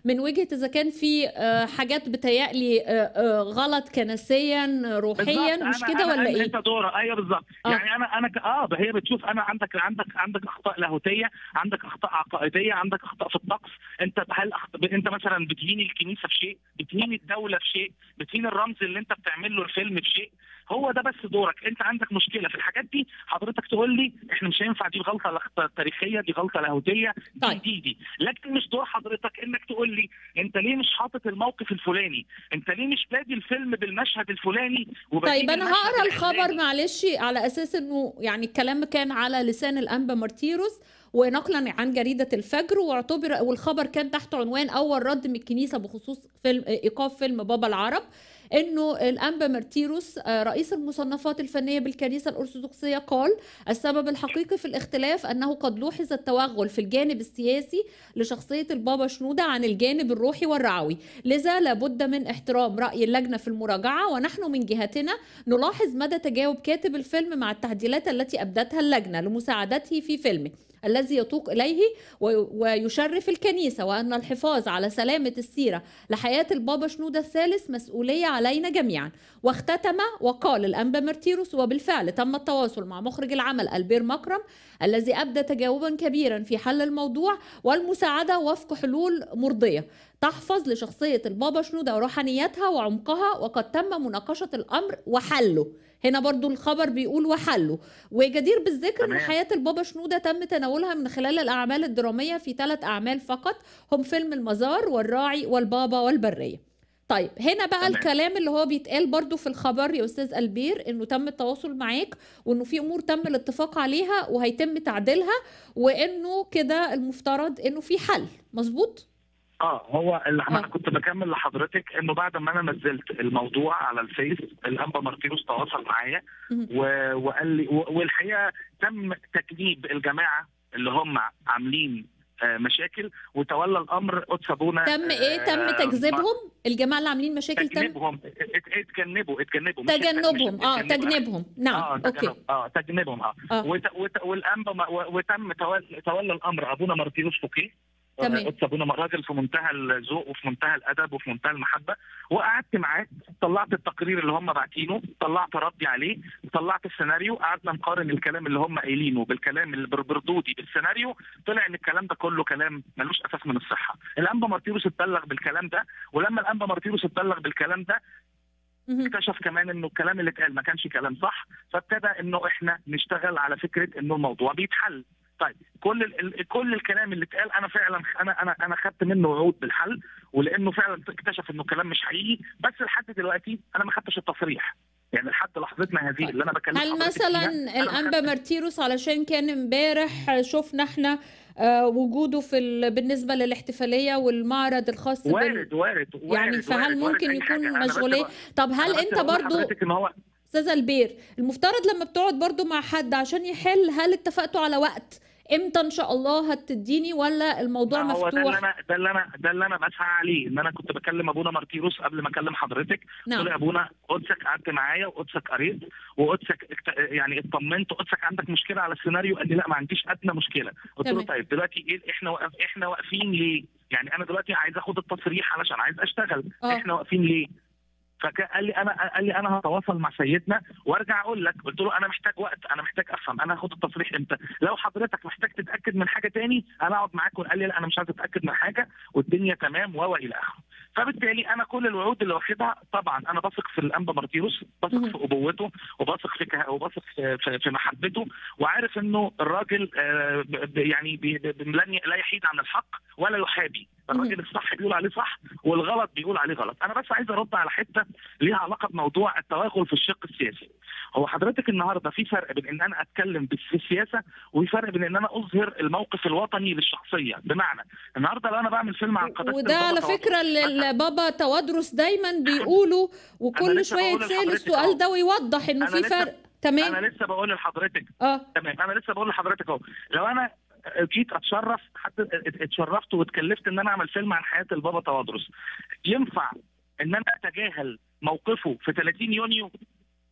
من وجهة إذا كان في آه، حاجات بتهيألي آه، آه، غلط كنسيا روحيا بالظبط. مش أنا- كده أنا ولا أنت إيه؟ انت دورة ايوه بالظبط آه. يعني انا انا ك... اه هي بتشوف انا عندك عندك عندك اخطاء لاهوتيه عندك اخطاء عقائديه عندك اخطاء في الطقس انت هل أخط... انت مثلا بتهين الكنيسه في شيء بتهين الدوله في شيء بتهين الرمز اللي انت بتعمل له الفيلم في شيء هو ده بس دورك انت عندك مشكله في الحاجات دي حضرتك تقول لي احنا مش هينفع دي غلطه لخ- تاريخيه دي غلطه لاهوتيه دي طيب. دي دي لكن مش دور حضرتك انك تقول لي انت ليه مش حاطط الموقف الفلاني انت ليه مش بادي الفيلم بالمشهد الفلاني وبادي طيب انا بالمشهد هقرا الخبر العلاني؟ معلش على اساس انه يعني الكلام كان على لسان الانبا مارتيروس ونقلا عن جريده الفجر واعتبر والخبر كان تحت عنوان اول رد من الكنيسه بخصوص فيلم ايقاف فيلم بابا العرب انه الانبا مارتيروس آه، رئيس المصنفات الفنيه بالكنيسه الارثوذكسيه قال السبب الحقيقي في الاختلاف انه قد لوحظ التوغل في الجانب السياسي لشخصيه البابا شنوده عن الجانب الروحي والرعوي لذا لابد من احترام راي اللجنه في المراجعه ونحن من جهتنا نلاحظ مدى تجاوب كاتب الفيلم مع التعديلات التي ابدتها اللجنه لمساعدته في فيلمه الذي يتوق اليه و- ويشرف الكنيسه وان الحفاظ على سلامه السيره لحياه البابا شنوده الثالث مسؤوليه علينا جميعا واختتم وقال الانبا مرتيروس وبالفعل تم التواصل مع مخرج العمل البير مكرم الذي ابدى تجاوبا كبيرا في حل الموضوع والمساعده وفق حلول مرضيه تحفظ لشخصيه البابا شنوده وروحانيتها وعمقها وقد تم مناقشه الامر وحله هنا برضو الخبر بيقول وحله وجدير بالذكر ان تمام. حياه البابا شنوده تم تناولها من خلال الاعمال الدراميه في ثلاث اعمال فقط هم فيلم المزار والراعي والبابا والبريه طيب هنا بقى تمام. الكلام اللي هو بيتقال برضو في الخبر يا استاذ البير انه تم التواصل معاك وانه في امور تم الاتفاق عليها وهيتم تعديلها وانه كده المفترض انه في حل مظبوط اه هو اللي آه. انا كنت بكمل لحضرتك انه بعد ما انا نزلت الموضوع على الفيس الانبا مارتيروس تواصل معايا مهم. و- وقال لي و- والحقيقه تم تكذيب الجماعه اللي هم عاملين آه، مشاكل وتولى الامر قدس ابونا تم ايه تم آه، تكذيبهم الجماعه اللي عاملين مشاكل تم تجنبهم ات- اتجنبوا اتجنبوا مش ات- تجنبهم مش اه اتجنبوا. تجنبهم نعم اه اوكي تجنب اه تجنبهم اه, آه. وت... وت... والانبا ما- و- وتم تولى, تولى الامر ابونا مارتيروس فوقيه تمام. قدس ابونا راجل في منتهى الذوق وفي منتهى الادب وفي منتهى المحبه وقعدت معاه طلعت التقرير اللي هم باعتينه طلعت ردي عليه طلعت السيناريو قعدنا نقارن الكلام اللي هم قايلينه بالكلام اللي بر- بردودي بالسيناريو طلع ان الكلام ده كله كلام ملوش اساس من الصحه الانبا مارتيروس اتبلغ بالكلام ده ولما الانبا مارتيروس اتبلغ بالكلام ده مهم. اكتشف كمان انه الكلام اللي اتقال ما كانش كلام صح فابتدى انه احنا نشتغل على فكره انه الموضوع بيتحل طيب كل ال- ال- كل الكلام اللي اتقال انا فعلا انا انا انا خدت منه وعود بالحل ولانه فعلا اكتشف انه كلام مش حقيقي بس لحد دلوقتي انا ما خدتش التصريح يعني لحد لحظتنا هذه اللي انا بكلم هل حضرتك مثلا فيها، أنا ما الانبا خدتش- مارتيروس علشان كان امبارح شفنا احنا آه، وجوده في ال... بالنسبه للاحتفاليه والمعرض الخاص بال... وارد وارد وارد يعني فهل وارد- وارد ممكن أي حاجة. يكون أنا بس مشغوليه بق- طب هل أنا بس انت بقول برضو لحضرتك ان هو استاذ البير المفترض لما بتقعد برضو مع حد عشان يحل هل اتفقتوا على وقت امتى ان شاء الله هتديني ولا الموضوع ما هو ده اللي مفتوح انا ده اللي انا ده اللي انا بسعى عليه ان انا كنت بكلم ابونا مارتيروس قبل ما اكلم حضرتك قلت له نعم يا ابونا قدسك قعدت معايا وقدسك قريت وقدسك اكت- يعني اطمنت قدسك عندك مشكله على السيناريو قال لي لا ما عنديش ادنى مشكله قلت له تمام. طيب دلوقتي ايه احنا واقف احنا واقفين ليه؟ يعني انا دلوقتي عايز اخد التصريح علشان عايز اشتغل اه احنا واقفين ليه؟ فقال لي انا قال لي انا هتواصل مع سيدنا وارجع اقول لك قلت له انا محتاج وقت انا محتاج افهم انا هاخد التصريح امتى لو حضرتك محتاج تتاكد من حاجه تاني انا اقعد معاك وقال لي لا انا مش عايز اتاكد من حاجه والدنيا تمام و الى اخره فبالتالي انا كل الوعود اللي واخدها طبعا انا بثق في الانبا مارتيروس بثق مهم. في ابوته وبثق في كه... وبثق في, في, في محبته وعارف انه الراجل آه، ب- ب- يعني بي- ب- ب- لن ي- لا يحيد عن الحق ولا يحابي الراجل الصح بيقول عليه صح والغلط بيقول عليه غلط انا بس عايز ارد على حته ليها علاقه بموضوع التوغل في الشق السياسي هو حضرتك النهارده في فرق بين ان انا اتكلم في السياسه وفي فرق بين ان انا اظهر الموقف الوطني للشخصيه بمعنى النهارده لو انا بعمل فيلم عن قداسه وده على البابا فكره اللي اللي بابا توادرس دايما بيقولوا وكل لسه شويه بقول يتسال لحضرتك السؤال أهو. ده ويوضح انه أنا في لسه- فرق تمام انا لسه بقول لحضرتك اه تمام انا لسه بقول لحضرتك اهو لو انا جيت اتشرف حتى اتشرفت واتكلفت ان انا اعمل فيلم عن حياه البابا توادرس ينفع ان انا اتجاهل موقفه في 30 يونيو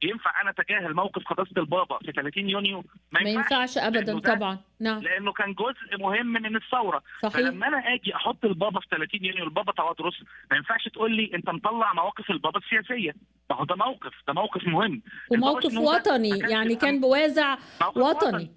ينفع انا اتجاهل موقف قداسه البابا في 30 يونيو ما ينفعش ابدا لأنه ده- طبعا نعم لانه كان جزء مهم من الثوره صحيح فلما انا اجي احط البابا في 30 يونيو البابا توادرس ما ينفعش تقول لي انت مطلع مواقف البابا السياسيه ما هو ده موقف ده موقف مهم وموقف البابا شنودة وطني ما كانش يعني الأم- كان بوازع موقف وطني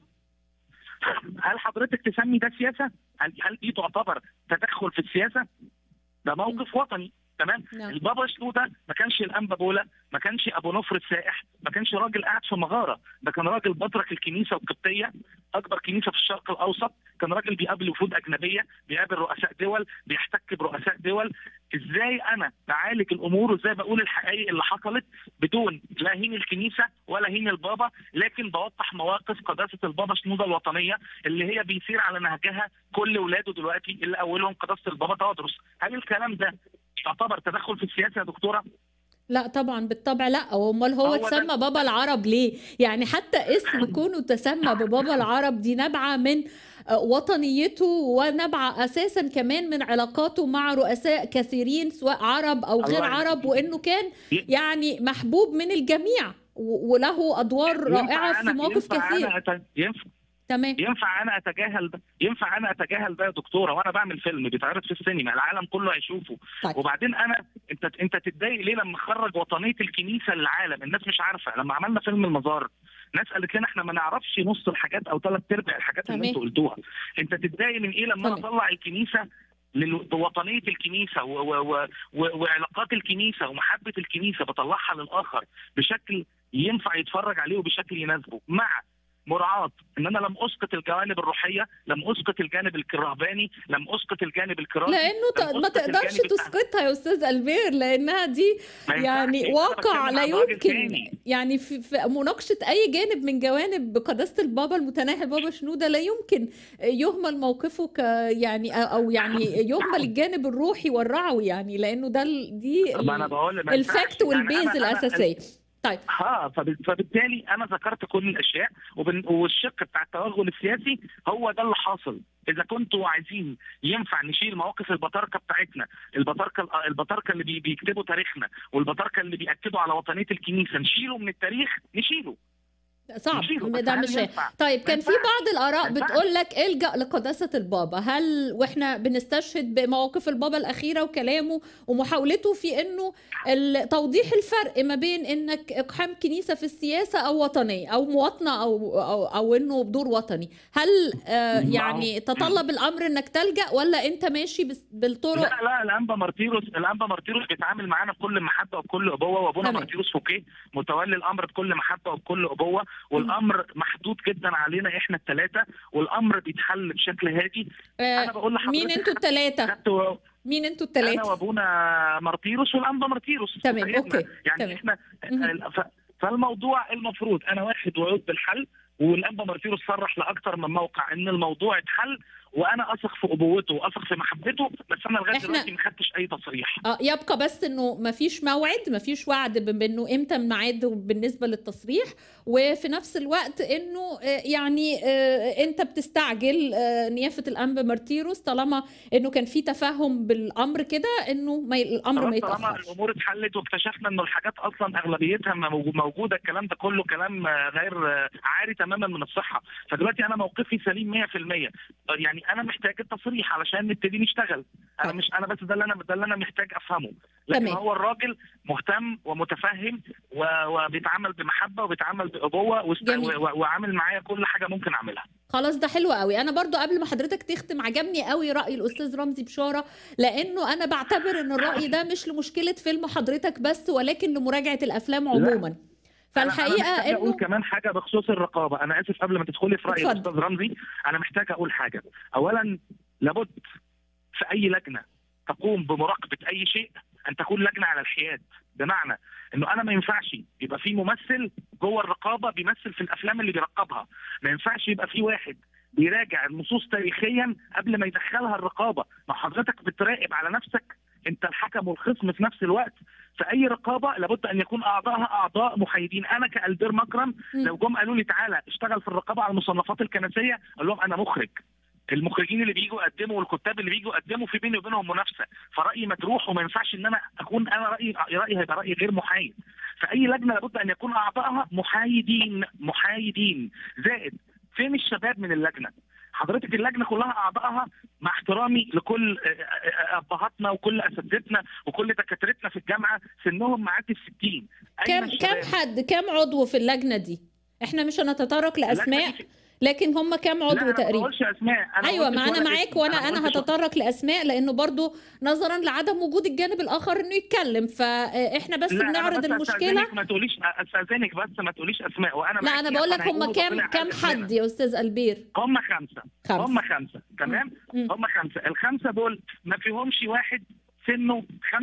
هل حضرتك تسمي ده سياسه؟ هل هل دي تعتبر تدخل في السياسه؟ ده موقف وطني تمام؟ نعم البابا شنودة ما كانش الانبا بولا ما كانش ابو نفر السائح ما كانش راجل قاعد في مغاره ده كان راجل بطرك الكنيسه القبطيه اكبر كنيسه في الشرق الاوسط كان راجل بيقابل وفود اجنبيه بيقابل رؤساء دول بيحتك برؤساء دول ازاي انا بعالج الامور وازاي بقول الحقائق اللي حصلت بدون لا هين الكنيسه ولا هين البابا لكن بوضح مواقف قداسه البابا شنوده الوطنيه اللي هي بيسير على نهجها كل ولاده دلوقتي اللي اولهم قداسه البابا تودرس هل الكلام ده يعتبر تدخل في السياسه يا دكتوره؟ لا طبعا بالطبع لا امال هو هو ده- اتسمى بابا العرب ليه يعني حتى اسم كونه تسمى ببابا العرب دي نابعه من آه، وطنيته ونابعه اساسا كمان من علاقاته مع رؤساء كثيرين سواء عرب او غير الله عرب يخليك. وانه كان يعني محبوب من الجميع و- وله ادوار رائعه ينفع في أنا- مواقف ينفع كثير أنا أت... ينفع تمام ينفع انا اتجاهل ده ينفع انا اتجاهل ده يا دكتوره وانا بعمل فيلم بيتعرض في السينما العالم كله هيشوفه طيب. وبعدين انا انت انت تتضايق ليه لما خرج وطنيه الكنيسه للعالم الناس مش عارفه لما عملنا فيلم المزار ناس قالت لنا احنا ما نعرفش نص الحاجات او ثلاث ارباع الحاجات اللي تمام. انتوا قلتوها انت تتضايق من ايه لما انا تمام. اطلع الكنيسه لل- بوطنيه الكنيسه و و و و وعلاقات الكنيسه ومحبه الكنيسه بطلعها للاخر بشكل ينفع يتفرج عليه وبشكل يناسبه مع مراعاة ان انا لم اسقط الجوانب الروحيه، لم اسقط الجانب الكرهباني، لم اسقط الجانب الكرازي لانه ت- لم ما أسقط تقدرش الجانب الأهلي. تسقطها يا استاذ البير لانها دي ما ينفعش. يعني أنا واقع بتكلم لا عن راجل يمكن تاني. يعني في, في مناقشه اي جانب من جوانب قداسه البابا المتناهي بابا شنوده لا يمكن يهمل موقفه ك يعني او يعني يهمل الجانب الروحي والرعوي يعني لانه ده ال- دي ما انا ال- بقول ما ينفعش. الفاكت يعني والبيز أنا- أنا- الاساسيه طيب اه فب- فبالتالي انا ذكرت كل الاشياء وبن... والشق بتاع التوغل السياسي هو ده اللي حاصل اذا كنتوا عايزين ينفع نشيل مواقف البطاركه بتاعتنا البطاركه البطاركه اللي بي... بيكتبوا تاريخنا والبطاركه اللي بياكدوا على وطنيه الكنيسه نشيله من التاريخ نشيله صعب نشيله بس ده هل مش ينفع؟ طيب ما كان في ينفعش. بعض الاراء ما ينفعش. بتقول لك الجا لقداسه البابا هل واحنا بنستشهد بمواقف البابا الاخيره وكلامه ومحاولته في انه ال- توضيح الفرق ما بين انك اقحام كنيسه في السياسه او وطنيه او مواطنه او او, أو انه بدور وطني هل آه ما هو- يعني تطلب الامر انك تلجا ولا انت ماشي بس- بالطرق لا لا الانبا مارتيروس الانبا مارتيروس بيتعامل معانا بكل محبه وبكل ابوه وابونا تمام. مارتيروس فوكيه متولي الامر بكل محبه وبكل ابوه والامر محدود جدا علينا احنا الثلاثه والامر بيتحل بشكل هادي انا آه بقول لحضرتك مين انتوا الثلاثه خدت مين انتوا انا الثلاثه وابونا مارتيروس والانبا مارتيروس تمام، سيدنا. أوكي، يعني تمام. احنا مهم. ف- فالموضوع المفروض انا واحد وعود بالحل والانبا مارتيروس صرح لاكثر من موقع ان الموضوع اتحل وانا اثق في ابوته واثق في محبته بس انا لغايه إحنا- دلوقتي ما خدتش اي تصريح اه يبقى بس انه ما فيش موعد ما فيش وعد ب- بانه امتى الميعاد بالنسبه للتصريح وفي نفس الوقت انه آه، يعني آه، انت بتستعجل آه، نيافه الانبا مارتيروس طالما انه كان في تفاهم بالامر كده انه ما ي- الامر ما خلاص طالما يتاخرش الامور اتحلت واكتشفنا انه الحاجات اصلا اغلبيتها مو- موجوده الكلام ده كله كلام آه، غير آه، عاري تماما من الصحه فدلوقتي انا موقفي سليم 100% يعني انا محتاج التصريح علشان نبتدي نشتغل انا طيب. مش انا بس ده اللي انا ده اللي انا محتاج افهمه لكن تمام. هو الراجل مهتم ومتفهم و- وبيتعامل بمحبه وبيتعامل بابوه واست- جميل. و- وعامل معايا كل حاجه ممكن اعملها خلاص ده حلو قوي انا برضو قبل ما حضرتك تختم عجبني قوي راي الاستاذ رمزي بشاره لانه انا بعتبر ان الراي ده مش لمشكله فيلم حضرتك بس ولكن لمراجعه الافلام عموما فالحقيقه أنا محتاج اقول انه كمان حاجه بخصوص الرقابه انا اسف قبل ما تدخلي في راي اتفضل. الاستاذ رمزي انا محتاج اقول حاجه اولا لابد في اي لجنه تقوم بمراقبه اي شيء ان تكون لجنه على الحياد بمعنى انه انا ما ينفعش يبقى في ممثل جوه الرقابه بيمثل في الافلام اللي بيرقبها ما ينفعش يبقى في واحد بيراجع النصوص تاريخيا قبل ما يدخلها الرقابه ما حضرتك بتراقب على نفسك انت الحكم والخصم في نفس الوقت في اي رقابه لابد ان يكون اعضائها اعضاء محايدين انا كالبير مكرم مم. لو جم قالوا لي تعالى اشتغل في الرقابه على المصنفات الكنسيه اقول لهم انا مخرج المخرجين اللي بيجوا يقدموا والكتاب اللي بيجوا يقدموا في بيني وبينهم منافسه فرايي مجروح وما ينفعش ان انا اكون انا رايي رايي هيبقى راي غير محايد فاي لجنه لابد ان يكون اعضائها محايدين محايدين زائد فين الشباب من اللجنه حضرتك اللجنه كلها اعضائها مع احترامي لكل آه، آه، ابهاتنا وكل اساتذتنا وكل دكاترتنا في الجامعه سنهم معدي ال 60 أين كم الشباب؟ كم حد كم عضو في اللجنه دي احنا مش هنتطرق لاسماء اللجنة دي- لكن هم كم لا عضو انا ما تقريبا بقولش اسماء أنا ايوه ما ما قلتش انا ولا معاك اسم. وانا ما انا قلتش- هتطرق لاسماء لانه برضو نظرا لعدم وجود الجانب الاخر انه يتكلم فاحنا بس لا، أنا بنعرض بس المشكله أستأذنك ما تقوليش استاذنك بس ما تقوليش اسماء وانا لا انا معاكي بقول لك عشان هم هيقولوا كام طلع كام أسماء. حد يا استاذ البير هم خمسه خمسة. هم خمسه تمام مم. هم خمسه الخمسه دول ما فيهمش واحد سنه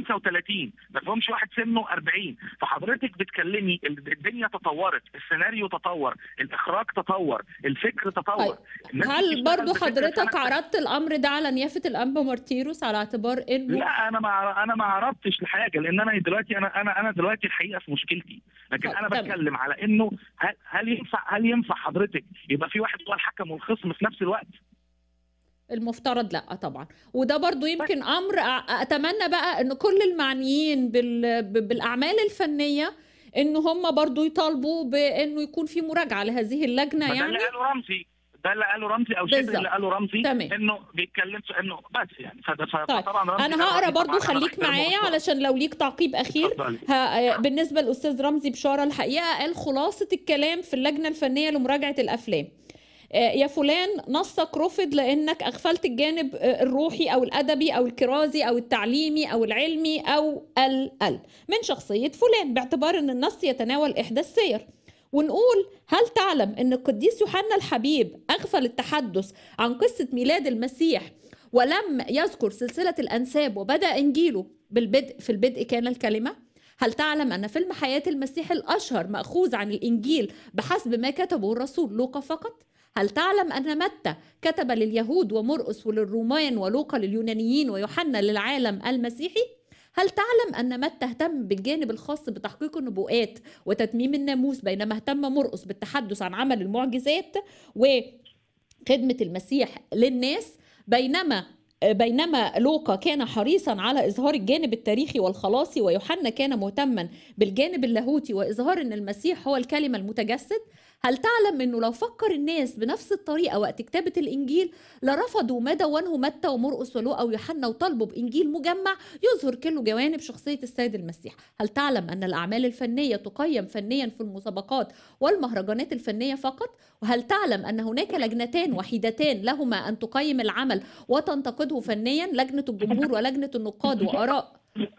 35 ما فيهمش واحد سنه 40 فحضرتك بتكلمي ال- الدنيا تطورت السيناريو تطور الاخراج تطور الفكر تطور طيب. الناس هل بتشتغل برضو بفكرة حضرتك سنة- عرضت الامر ده على نيافه الانبا مارتيروس على اعتبار انه لا انا ما انا ما عرضتش لحاجه لان انا دلوقتي انا انا انا دلوقتي الحقيقه في مشكلتي لكن طيب، انا تمام. بتكلم على انه هل, هل ينفع هل ينفع حضرتك يبقى في واحد هو الحكم والخصم في نفس الوقت المفترض لا طبعا وده برضو يمكن امر أ- اتمنى بقى ان كل المعنيين بال... ب- بالاعمال الفنيه ان هم برضو يطالبوا بانه يكون في مراجعه لهذه اللجنه ما ده يعني اللي قاله رمزي ده اللي قاله رمزي او شبه بالظبط. اللي قاله رمزي تمام. انه بيتكلم في انه بس يعني فده ف- طيب فطبعا رمزي انا ده هقرا رأيي برضو طبعاً، أنا خليك بحترمه معايا بصراحة. علشان لو ليك تعقيب اخير اتفضلي. ها بالنسبه للاستاذ رمزي بشاره الحقيقه قال خلاصه الكلام في اللجنه الفنيه لمراجعه الافلام آه، يا فلان نصك رفض لانك اغفلت الجانب آه، الروحي او الادبي او الكرازي او التعليمي او العلمي او ال ال من شخصيه فلان باعتبار ان النص يتناول احدى السير ونقول هل تعلم ان القديس يوحنا الحبيب اغفل التحدث عن قصه ميلاد المسيح ولم يذكر سلسله الانساب وبدا انجيله بالبدء في البدء كان الكلمه هل تعلم أن فيلم حياة المسيح الأشهر مأخوذ عن الإنجيل بحسب ما كتبه الرسول لوقا فقط؟ هل تعلم أن متى كتب لليهود ومرقس وللرومان ولوقا لليونانيين ويوحنا للعالم المسيحي؟ هل تعلم أن متى اهتم بالجانب الخاص بتحقيق النبوءات وتتميم الناموس بينما اهتم مرقس بالتحدث عن عمل المعجزات وخدمة المسيح للناس بينما بينما لوقا كان حريصا على اظهار الجانب التاريخي والخلاصي ويوحنا كان مهتما بالجانب اللاهوتي واظهار ان المسيح هو الكلمه المتجسد هل تعلم انه لو فكر الناس بنفس الطريقه وقت كتابه الانجيل لرفضوا ما دونه متى ومرقس ولوقا ويوحنا وطلبوا بانجيل مجمع يظهر كل جوانب شخصيه السيد المسيح هل تعلم ان الاعمال الفنيه تقيم فنيا في المسابقات والمهرجانات الفنيه فقط وهل تعلم ان هناك لجنتان وحيدتان لهما ان تقيم العمل وتنتقده فنيا لجنه الجمهور ولجنه النقاد واراء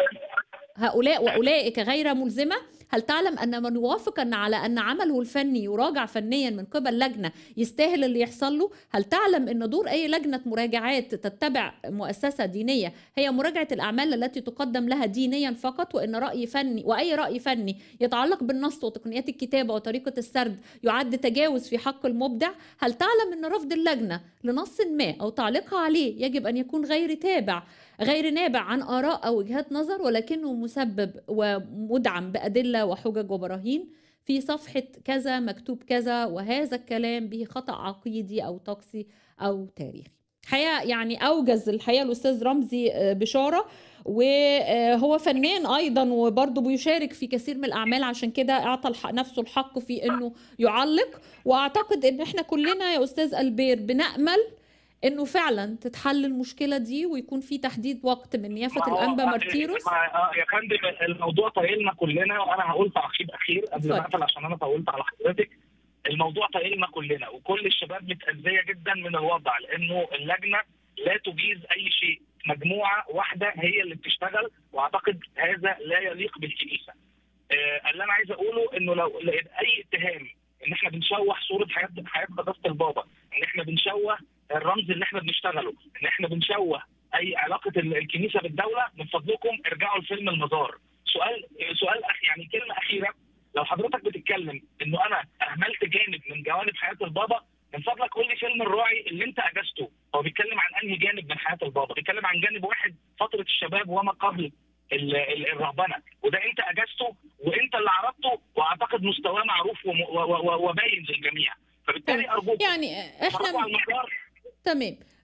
هؤلاء واولئك غير ملزمه هل تعلم ان من يوافق ان على ان عمله الفني يراجع فنيا من قبل لجنه يستاهل اللي يحصل له هل تعلم ان دور اي لجنه مراجعات تتبع مؤسسه دينيه هي مراجعه الاعمال التي تقدم لها دينيا فقط وان راي فني واي راي فني يتعلق بالنص وتقنيات الكتابه وطريقه السرد يعد تجاوز في حق المبدع هل تعلم ان رفض اللجنه لنص ما او تعليقها عليه يجب ان يكون غير تابع غير نابع عن آراء أو وجهات نظر ولكنه مسبب ومدعم بأدلة وحجج وبراهين في صفحة كذا مكتوب كذا وهذا الكلام به خطأ عقيدي أو طقسي أو تاريخي حقيقة يعني أوجز الحقيقة الأستاذ رمزي بشارة وهو فنان أيضا وبرضه بيشارك في كثير من الأعمال عشان كده أعطى الحق نفسه الحق في أنه يعلق وأعتقد أن احنا كلنا يا أستاذ البير بنأمل انه فعلا تتحل المشكله دي ويكون في تحديد وقت من نيافه الانبا مارتيروس يا فندم الموضوع طايلنا كلنا وانا هقول تعقيب اخير قبل ما اقفل عشان انا طولت على حضرتك الموضوع طايلنا كلنا وكل الشباب متاذيه جدا من الوضع لانه اللجنه لا تجيز اي شيء مجموعه واحده هي اللي بتشتغل واعتقد هذا لا يليق بالكنيسه. آه اللي انا عايز اقوله انه لو اي اتهام ان احنا بنشوه صوره حياه حياه قداسه البابا ان احنا بنشوه الرمز اللي احنا بنشتغله ان احنا بنشوه اي علاقه الكنيسه بالدوله من فضلكم ارجعوا لفيلم المزار سؤال سؤال أخ يعني كلمه اخيره لو حضرتك بتتكلم انه انا اهملت جانب من جوانب حياه البابا من فضلك قول لي فيلم الراعي اللي انت اجزته هو بيتكلم عن انهي جانب من حياه البابا بيتكلم عن جانب واحد فتره الشباب وما قبل الرهبنه وده انت اجزته وانت اللي عرضته واعتقد مستواه معروف وباين للجميع فبالتالي ارجوك يعني احنا على المسار تمام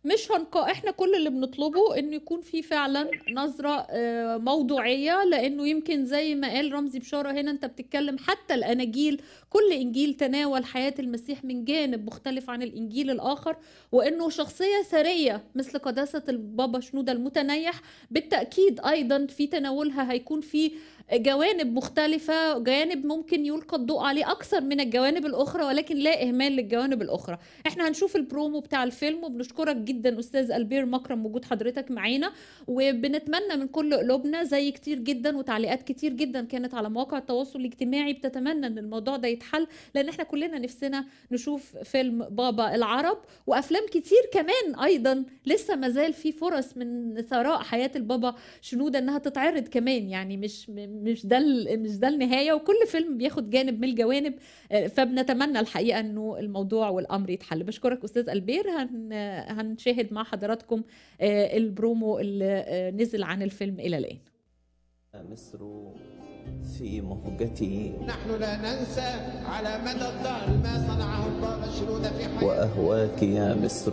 مش هنقا احنا كل اللي بنطلبه انه يكون في فعلا نظرة آه، موضوعية لانه يمكن زي ما قال رمزي بشارة هنا انت بتتكلم حتى الاناجيل كل انجيل تناول حياة المسيح من جانب مختلف عن الانجيل الاخر وانه شخصية ثرية مثل قداسة البابا شنودة المتنيح بالتأكيد ايضا في تناولها هيكون في جوانب مختلفة جانب ممكن يلقى الضوء عليه أكثر من الجوانب الأخرى ولكن لا إهمال للجوانب الأخرى احنا هنشوف البرومو بتاع الفيلم وبنشكرك جدا أستاذ ألبير مكرم وجود حضرتك معانا وبنتمنى من كل قلوبنا زي كتير جدا وتعليقات كتير جدا كانت على مواقع التواصل الاجتماعي بتتمنى ان الموضوع ده يتحل لان احنا كلنا نفسنا نشوف فيلم بابا العرب وافلام كتير كمان ايضا لسه مازال في فرص من ثراء حياه البابا شنوده انها تتعرض كمان يعني مش مش ده ال- مش ده النهايه وكل فيلم بياخد جانب من الجوانب آه، فبنتمنى الحقيقه انه الموضوع والامر يتحل بشكرك استاذ البير هن هنشاهد مع حضراتكم آه، البرومو اللي آه، نزل عن الفيلم الى الان مصر في مهجتي نحن لا ننسى على مدى الدهر ما صنعه البابا شنودة في حياته وأهواك يا مصر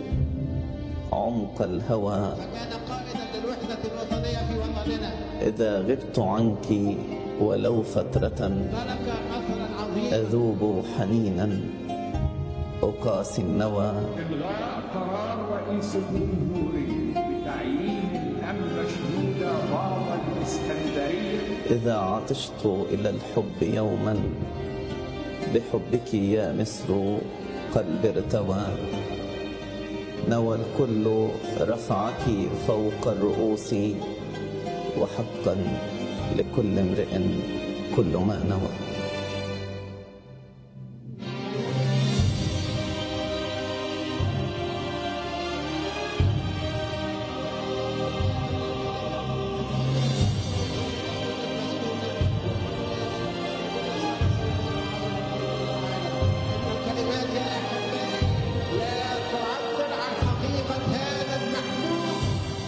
عمق الهوى فكان قائدا للوحدة الوطنية في وطننا إذا غبت عنك ولو فترة ترك أثرا عظيما أذوب حنينا أقاسي النوى إلغاء قرار رئيس الجمهورية بتعيين الأنبا شنودة بابا الإسكندرية إذا عطشت إلى الحب يوما بحبك يا مصر قلبي ارتوى نوى الكل رفعك فوق الرؤوس وحقا لكل امرئ كل ما نوى الكلمات يا أحبائي لا تعبر عن حقيقة هذا المحلول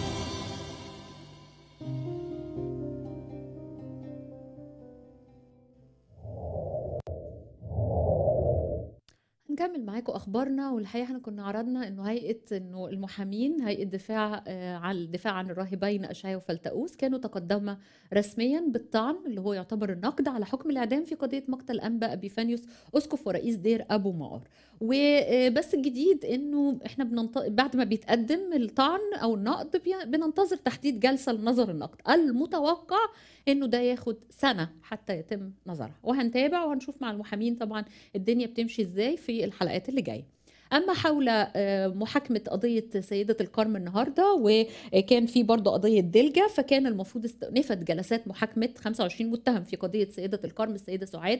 نكمل معاكم اخبارنا والحقيقه احنا كنا عرضنا انه هيئه انه المحامين هيئه دفاع آه، عن الدفاع عن الراهبين اشعيا وفلتؤوس كانوا تقدم رسميا بالطعن اللي هو يعتبر النقد على حكم الاعدام في قضيه مقتل انبا ابيفانيوس اسقف ورئيس دير ابو مار وبس الجديد انه احنا بننط... بعد ما بيتقدم الطعن او النقد بي- بننتظر تحديد جلسه لنظر النقد المتوقع انه ده ياخد سنه حتى يتم نظرها وهنتابع وهنشوف مع المحامين طبعا الدنيا بتمشي ازاي في الحلقات اللي جايه اما حول آه، محاكمه قضيه سيده الكرم النهارده وكان في برضه قضيه دلجه فكان المفروض استئنفت جلسات محاكمه 25 متهم في قضيه سيده الكرم السيده سعاد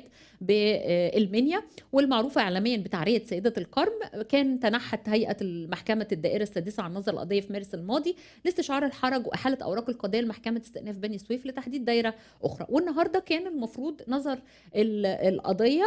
بالمنيا والمعروفه اعلاميا بتعريه سيده الكرم كان تنحت هيئه المحكمه الدائره السادسه عن نظر القضيه في مارس الماضي لاستشعار الحرج واحاله اوراق القضيه لمحكمه استئناف بني سويف لتحديد دايره اخرى والنهارده كان المفروض نظر ال- القضيه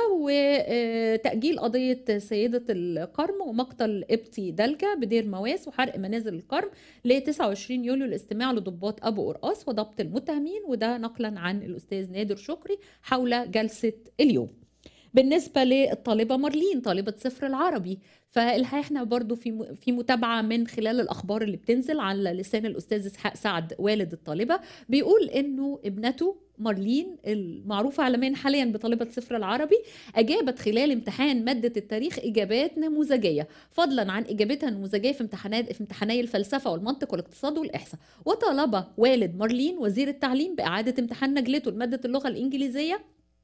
وتاجيل قضيه سيده الكرم ومقتل ابتي دلجه بدير مواس وحرق منازل الكرم ل 29 يوليو الاستماع لضباط ابو قرقاص وضبط المتهمين وده نقلا عن الاستاذ نادر شكري حول جلسه اليوم بالنسبه للطالبه مارلين طالبه صفر العربي فالحقيقه احنا برضو في م- في متابعه من خلال الاخبار اللي بتنزل على لسان الاستاذ اسحاق سعد والد الطالبه بيقول انه ابنته مارلين المعروفه عالميا حاليا بطالبه صفر العربي اجابت خلال امتحان ماده التاريخ اجابات نموذجيه فضلا عن اجابتها النموذجيه في امتحانات في امتحاني الفلسفه والمنطق والاقتصاد والاحصاء وطالب والد مارلين وزير التعليم باعاده امتحان نجلته لماده اللغه الانجليزيه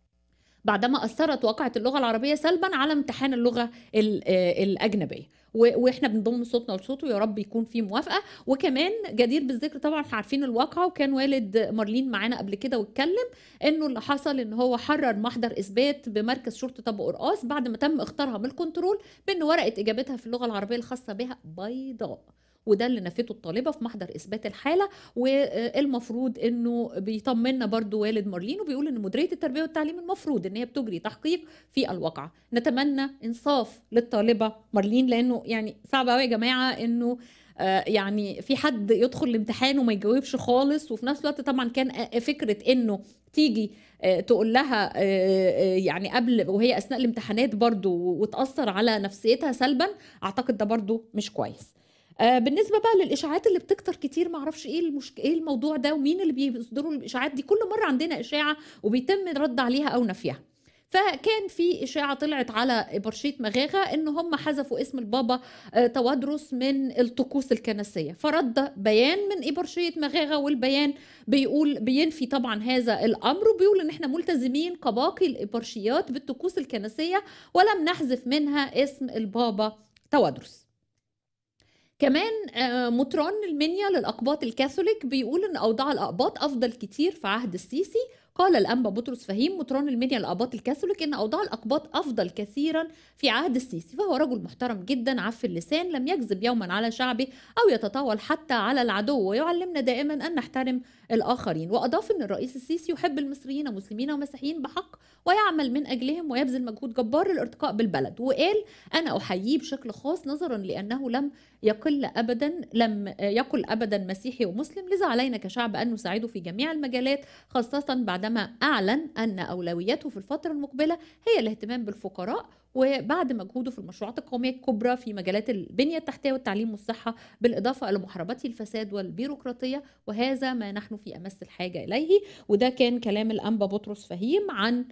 بعدما اثرت واقعه اللغه العربيه سلبا على امتحان اللغه ال- آه، الاجنبيه و- واحنا بنضم صوتنا لصوته يا رب يكون في موافقه وكمان جدير بالذكر طبعا احنا عارفين الواقعه وكان والد مارلين معانا قبل كده واتكلم انه اللي حصل ان هو حرر محضر اثبات بمركز شرطه ابو قرقاص بعد ما تم اختارها من الكنترول بان ورقه اجابتها في اللغه العربيه الخاصه بها بيضاء وده اللي نفته الطالبه في محضر اثبات الحاله والمفروض انه بيطمنا برضو والد مارلين وبيقول ان مديريه التربيه والتعليم المفروض ان هي بتجري تحقيق في الواقعه نتمنى انصاف للطالبه مارلين لانه يعني صعب قوي يا جماعه انه آه، يعني في حد يدخل الامتحان وما يجاوبش خالص وفي نفس الوقت طبعا كان آه، فكره انه تيجي آه، تقول لها آه، آه، يعني قبل وهي اثناء الامتحانات برضو وتاثر على نفسيتها سلبا اعتقد ده برضو مش كويس آه بالنسبه بقى للاشاعات اللي بتكتر كتير معرفش ايه المشك... ايه الموضوع ده ومين اللي بيصدروا الاشاعات دي كل مره عندنا اشاعه وبيتم الرد عليها او نفيها فكان في اشاعه طلعت على ابرشيت مغاغه ان هم حذفوا اسم البابا آه، توادرس من الطقوس الكنسيه فرد بيان من ابرشيه مغاغه والبيان بيقول بينفي طبعا هذا الامر وبيقول ان احنا ملتزمين كباقي الابرشيات بالطقوس الكنسيه ولم نحذف منها اسم البابا توادرس كمان آه، مطران المنيا للأقباط الكاثوليك بيقول إن أوضاع الأقباط أفضل كتير في عهد السيسي قال الأنبا بطرس فهيم مطران المنيا للأقباط الكاثوليك إن أوضاع الأقباط أفضل كثيرا في عهد السيسي فهو رجل محترم جدا عف اللسان لم يكذب يوما على شعبه أو يتطاول حتى على العدو ويعلمنا دائما أن نحترم الآخرين وأضاف أن الرئيس السيسي يحب المصريين مسلمين ومسيحيين بحق ويعمل من أجلهم ويبذل مجهود جبار للارتقاء بالبلد وقال أنا أحييه بشكل خاص نظرا لأنه لم يقل أبدا لم يقل أبدا مسيحي ومسلم لذا علينا كشعب أن نساعده في جميع المجالات خاصة بعدما أعلن أن أولويته في الفترة المقبلة هي الاهتمام بالفقراء وبعد مجهوده في المشروعات القومية الكبرى في مجالات البنية التحتية والتعليم والصحة بالإضافة إلى محاربته الفساد والبيروقراطية وهذا ما نحن في أمس الحاجة إليه وده كان كلام الأنبا بطرس فهيم عن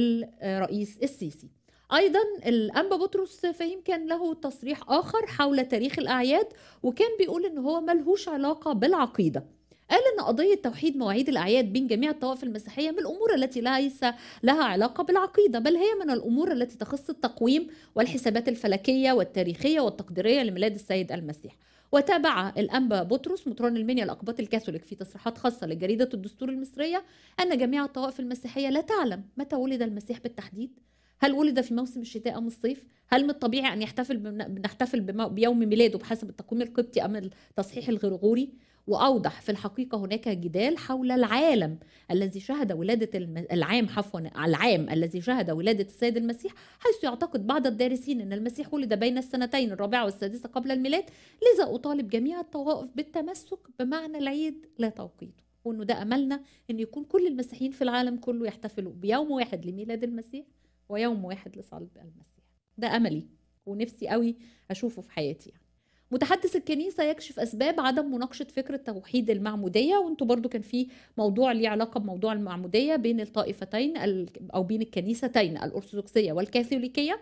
الرئيس السيسي ايضا الانبا بطرس فهيم كان له تصريح اخر حول تاريخ الاعياد وكان بيقول ان هو ملهوش علاقه بالعقيده قال ان قضيه توحيد مواعيد الاعياد بين جميع الطوائف المسيحيه من الامور التي ليس لها علاقه بالعقيده بل هي من الامور التي تخص التقويم والحسابات الفلكيه والتاريخيه والتقديريه لميلاد السيد المسيح وتابع الأنبا بطرس مطران المنيا الأقباط الكاثوليك في تصريحات خاصة لجريدة الدستور المصرية أن جميع الطوائف المسيحية لا تعلم متى ولد المسيح بالتحديد هل ولد في موسم الشتاء أم الصيف؟ هل من الطبيعي أن يحتفل بم- نحتفل بمو- بيوم ميلاده بحسب التقويم القبطي أم التصحيح الغرغوري؟ وأوضح في الحقيقة هناك جدال حول العالم الذي شهد ولادة الم... العام عفوا العام الذي شهد ولادة السيد المسيح حيث يعتقد بعض الدارسين أن المسيح ولد بين السنتين الرابعة والسادسة قبل الميلاد لذا أطالب جميع الطوائف بالتمسك بمعنى العيد لا توقيته وأنه ده أملنا أن يكون كل المسيحيين في العالم كله يحتفلوا بيوم واحد لميلاد المسيح ويوم واحد لصلب المسيح ده أملي ونفسي قوي أشوفه في حياتي يعني. متحدث الكنيسة يكشف أسباب عدم مناقشة فكرة توحيد المعمودية وانتوا برضو كان في موضوع ليه علاقة بموضوع المعمودية بين الطائفتين ال- أو بين الكنيستين الأرثوذكسية والكاثوليكية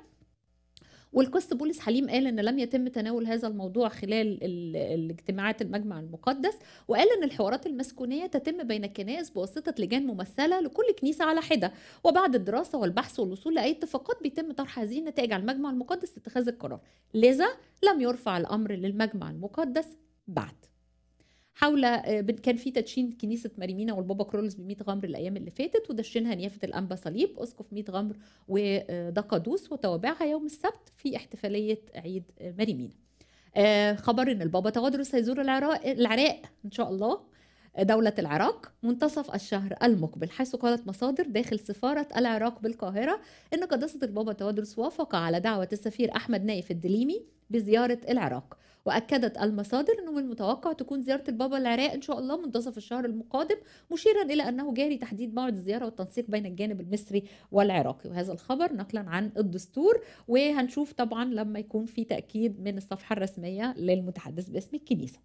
والقس بولس حليم قال ان لم يتم تناول هذا الموضوع خلال ال- الاجتماعات المجمع المقدس وقال ان الحوارات المسكونيه تتم بين الكنائس بواسطه لجان ممثله لكل كنيسه على حده وبعد الدراسه والبحث والوصول لاي اتفاقات بيتم طرح هذه النتائج على المجمع المقدس لاتخاذ القرار لذا لم يرفع الامر للمجمع المقدس بعد حول آه، بن- كان في تدشين كنيسه مريمينا والبابا كرولس ب 100 غمر الايام اللي فاتت ودشنها نيافه الانبا صليب اسقف 100 غمر ودقدوس وتوابعها يوم السبت في احتفاليه عيد آه، مريمينا آه، خبر ان البابا توادرس هيزور العراق العراق ان شاء الله دولة العراق منتصف الشهر المقبل حيث قالت مصادر داخل سفارة العراق بالقاهرة إن قداسة البابا توادرس وافق على دعوة السفير أحمد نايف الدليمي بزيارة العراق وأكدت المصادر أنه من المتوقع تكون زيارة البابا العراق إن شاء الله منتصف الشهر المقادم مشيرا إلى أنه جاري تحديد موعد الزيارة والتنسيق بين الجانب المصري والعراقي وهذا الخبر نقلا عن الدستور وهنشوف طبعا لما يكون في تأكيد من الصفحة الرسمية للمتحدث باسم الكنيسة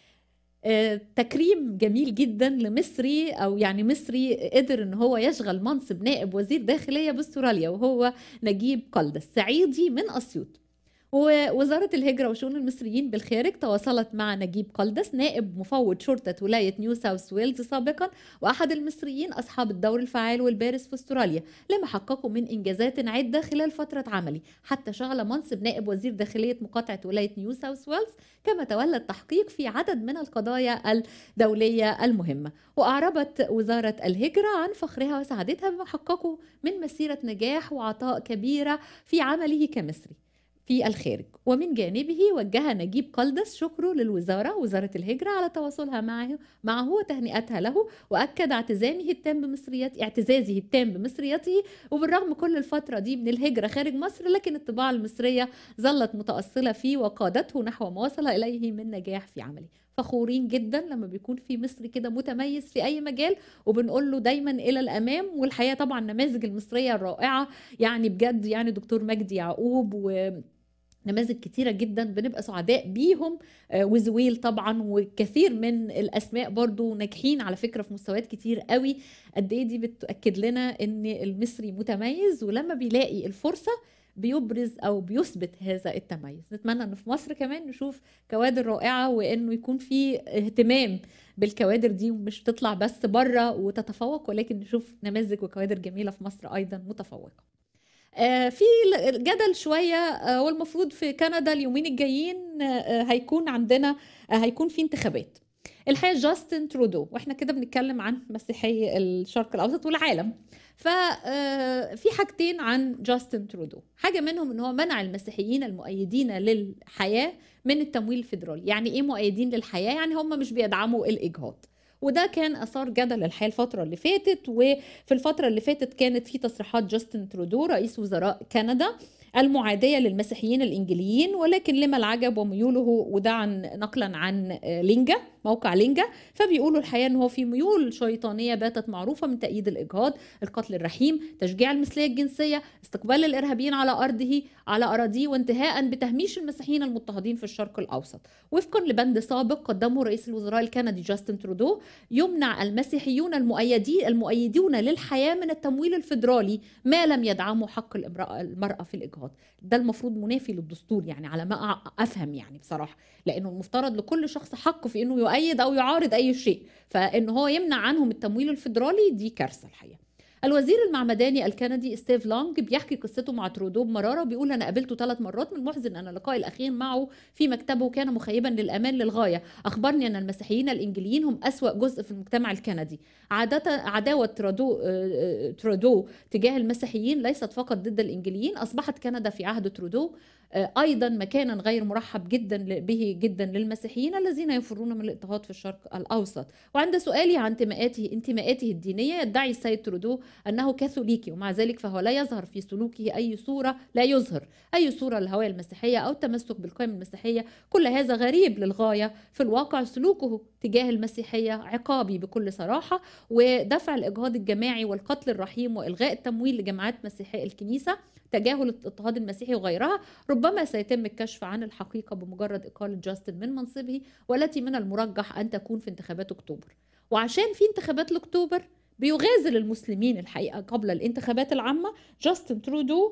آه، تكريم جميل جدا لمصري او يعني مصري قدر ان هو يشغل منصب نائب وزير داخليه باستراليا وهو نجيب قلدس صعيدي من اسيوط ووزارة الهجرة وشؤون المصريين بالخارج تواصلت مع نجيب قلدس نائب مفوض شرطة ولاية نيو ساوث ويلز سابقا وأحد المصريين أصحاب الدور الفعال والبارز في استراليا لما حققوا من إنجازات عدة خلال فترة عملي حتى شغل منصب نائب وزير داخلية مقاطعة ولاية نيو ساوث ويلز كما تولى التحقيق في عدد من القضايا الدولية المهمة وأعربت وزارة الهجرة عن فخرها وسعادتها بما حققه من مسيرة نجاح وعطاء كبيرة في عمله كمصري في الخارج ومن جانبه وجه نجيب قلدس شكره للوزارة وزارة الهجرة على تواصلها معه معه وتهنئتها له وأكد اعتزامه التام بمصريات اعتزازه التام بمصريته وبالرغم كل الفترة دي من الهجرة خارج مصر لكن الطباعة المصرية ظلت متأصلة فيه وقادته نحو ما وصل إليه من نجاح في عمله فخورين جدا لما بيكون في مصري كده متميز في اي مجال وبنقول له دايما الى الامام والحقيقه طبعا النماذج المصريه الرائعه يعني بجد يعني دكتور مجدي يعقوب و نماذج كتيرة جدا بنبقى سعداء بيهم آه، وزويل طبعا وكثير من الأسماء برضو ناجحين على فكرة في مستويات كتير قوي قد ايه دي بتأكد لنا ان المصري متميز ولما بيلاقي الفرصة بيبرز او بيثبت هذا التميز نتمنى ان في مصر كمان نشوف كوادر رائعة وانه يكون في اهتمام بالكوادر دي ومش تطلع بس بره وتتفوق ولكن نشوف نماذج وكوادر جميلة في مصر ايضا متفوقة آه، في ل- جدل شوية آه، والمفروض في كندا اليومين الجايين آه، هيكون عندنا آه، هيكون في انتخابات الحقيقة جاستن ترودو واحنا كده بنتكلم عن مسيحي الشرق الأوسط والعالم ففي حاجتين عن جاستن ترودو حاجة منهم ان هو منع المسيحيين المؤيدين للحياة من التمويل الفيدرالي يعني ايه مؤيدين للحياة يعني هم مش بيدعموا الإجهاض وده كان اثار جدل الحقيقه الفتره اللي فاتت وفي الفتره اللي فاتت كانت في تصريحات جاستن ترودو رئيس وزراء كندا المعادية للمسيحيين الإنجليين ولكن لما العجب وميوله وده عن نقلا عن آه، لينجا موقع لينجا فبيقولوا الحقيقة أنه هو في ميول شيطانية باتت معروفة من تأييد الإجهاض القتل الرحيم تشجيع المثلية الجنسية استقبال الإرهابيين على أرضه على أراضيه وانتهاء بتهميش المسيحيين المضطهدين في الشرق الأوسط وفقا لبند سابق قدمه رئيس الوزراء الكندي جاستن ترودو يمنع المسيحيون المؤيدين المؤيدون للحياة من التمويل الفيدرالي ما لم يدعموا حق الامرأة المرأة في الإجهاض ده المفروض منافي للدستور يعني على ما أع- أفهم يعني بصراحة لأنه المفترض لكل شخص حق في أنه يؤيد أو يعارض أي شيء فإن هو يمنع عنهم التمويل الفيدرالي دي كارثة الحقيقة الوزير المعمداني الكندي ستيف لونج بيحكي قصته مع ترودو بمراره وبيقول انا قابلته ثلاث مرات من المحزن ان لقائي الاخير معه في مكتبه كان مخيبا للامان للغايه اخبرني ان المسيحيين الانجليين هم اسوا جزء في المجتمع الكندي عادة عداوة ترودو آه، آه، ترودو تجاه المسيحيين ليست فقط ضد الإنجليين أصبحت كندا في عهد ترودو آه، أيضا مكانا غير مرحب جدا ل- به جدا للمسيحيين الذين يفرون من الاضطهاد في الشرق الأوسط وعند سؤالي عن انتماءاته انتماءاته الدينية يدعي السيد ترودو أنه كاثوليكي ومع ذلك فهو لا يظهر في سلوكه أي صورة لا يظهر أي صورة للهوية المسيحية أو التمسك بالقيم المسيحية كل هذا غريب للغاية في الواقع سلوكه تجاه المسيحية عقابي بكل صراحة ودفع الإجهاض الجماعي والقتل الرحيم وإلغاء التمويل لجماعات مسيحية الكنيسة تجاهل الاضطهاد المسيحي وغيرها ربما سيتم الكشف عن الحقيقة بمجرد إقالة جاستن من منصبه والتي من المرجح أن تكون في انتخابات أكتوبر وعشان في انتخابات لأكتوبر بيغازل المسلمين الحقيقة قبل الانتخابات العامة جاستن ترودو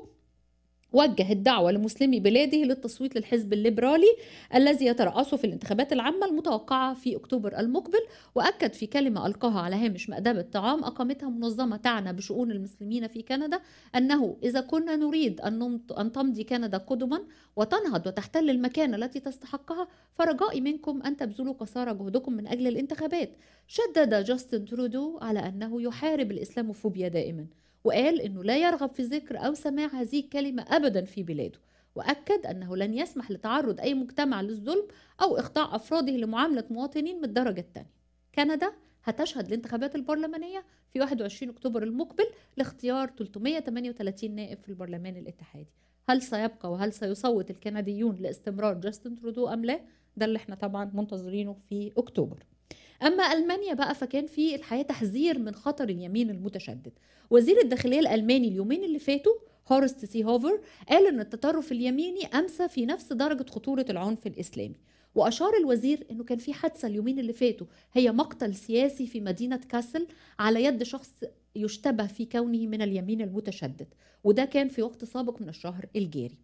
وجه الدعوة لمسلمي بلاده للتصويت للحزب الليبرالي الذي يترأسه في الانتخابات العامة المتوقعة في أكتوبر المقبل وأكد في كلمة ألقاها على هامش مأدبة طعام أقامتها منظمة تعنى بشؤون المسلمين في كندا أنه إذا كنا نريد أن نمت- أن تمضي كندا قدما وتنهض وتحتل المكانة التي تستحقها فرجائي منكم أن تبذلوا قصارى جهدكم من أجل الانتخابات شدد جاستن ترودو على أنه يحارب الإسلاموفوبيا دائما وقال أنه لا يرغب في ذكر أو سماع هذه الكلمة أبدا في بلاده وأكد أنه لن يسمح لتعرض أي مجتمع للظلم أو إخضاع أفراده لمعاملة مواطنين من الدرجة الثانية كندا هتشهد الانتخابات البرلمانية في 21 أكتوبر المقبل لاختيار 338 نائب في البرلمان الاتحادي هل سيبقى وهل سيصوت الكنديون لاستمرار جاستن ترودو أم لا؟ ده اللي احنا طبعا منتظرينه في أكتوبر أما ألمانيا بقى فكان في الحقيقة تحذير من خطر اليمين المتشدد وزير الداخلية الألماني اليومين اللي فاتوا هورست سي هوفر قال أن التطرف اليميني أمسى في نفس درجة خطورة العنف الإسلامي وأشار الوزير أنه كان في حادثة اليومين اللي فاتوا هي مقتل سياسي في مدينة كاسل على يد شخص يشتبه في كونه من اليمين المتشدد وده كان في وقت سابق من الشهر الجاري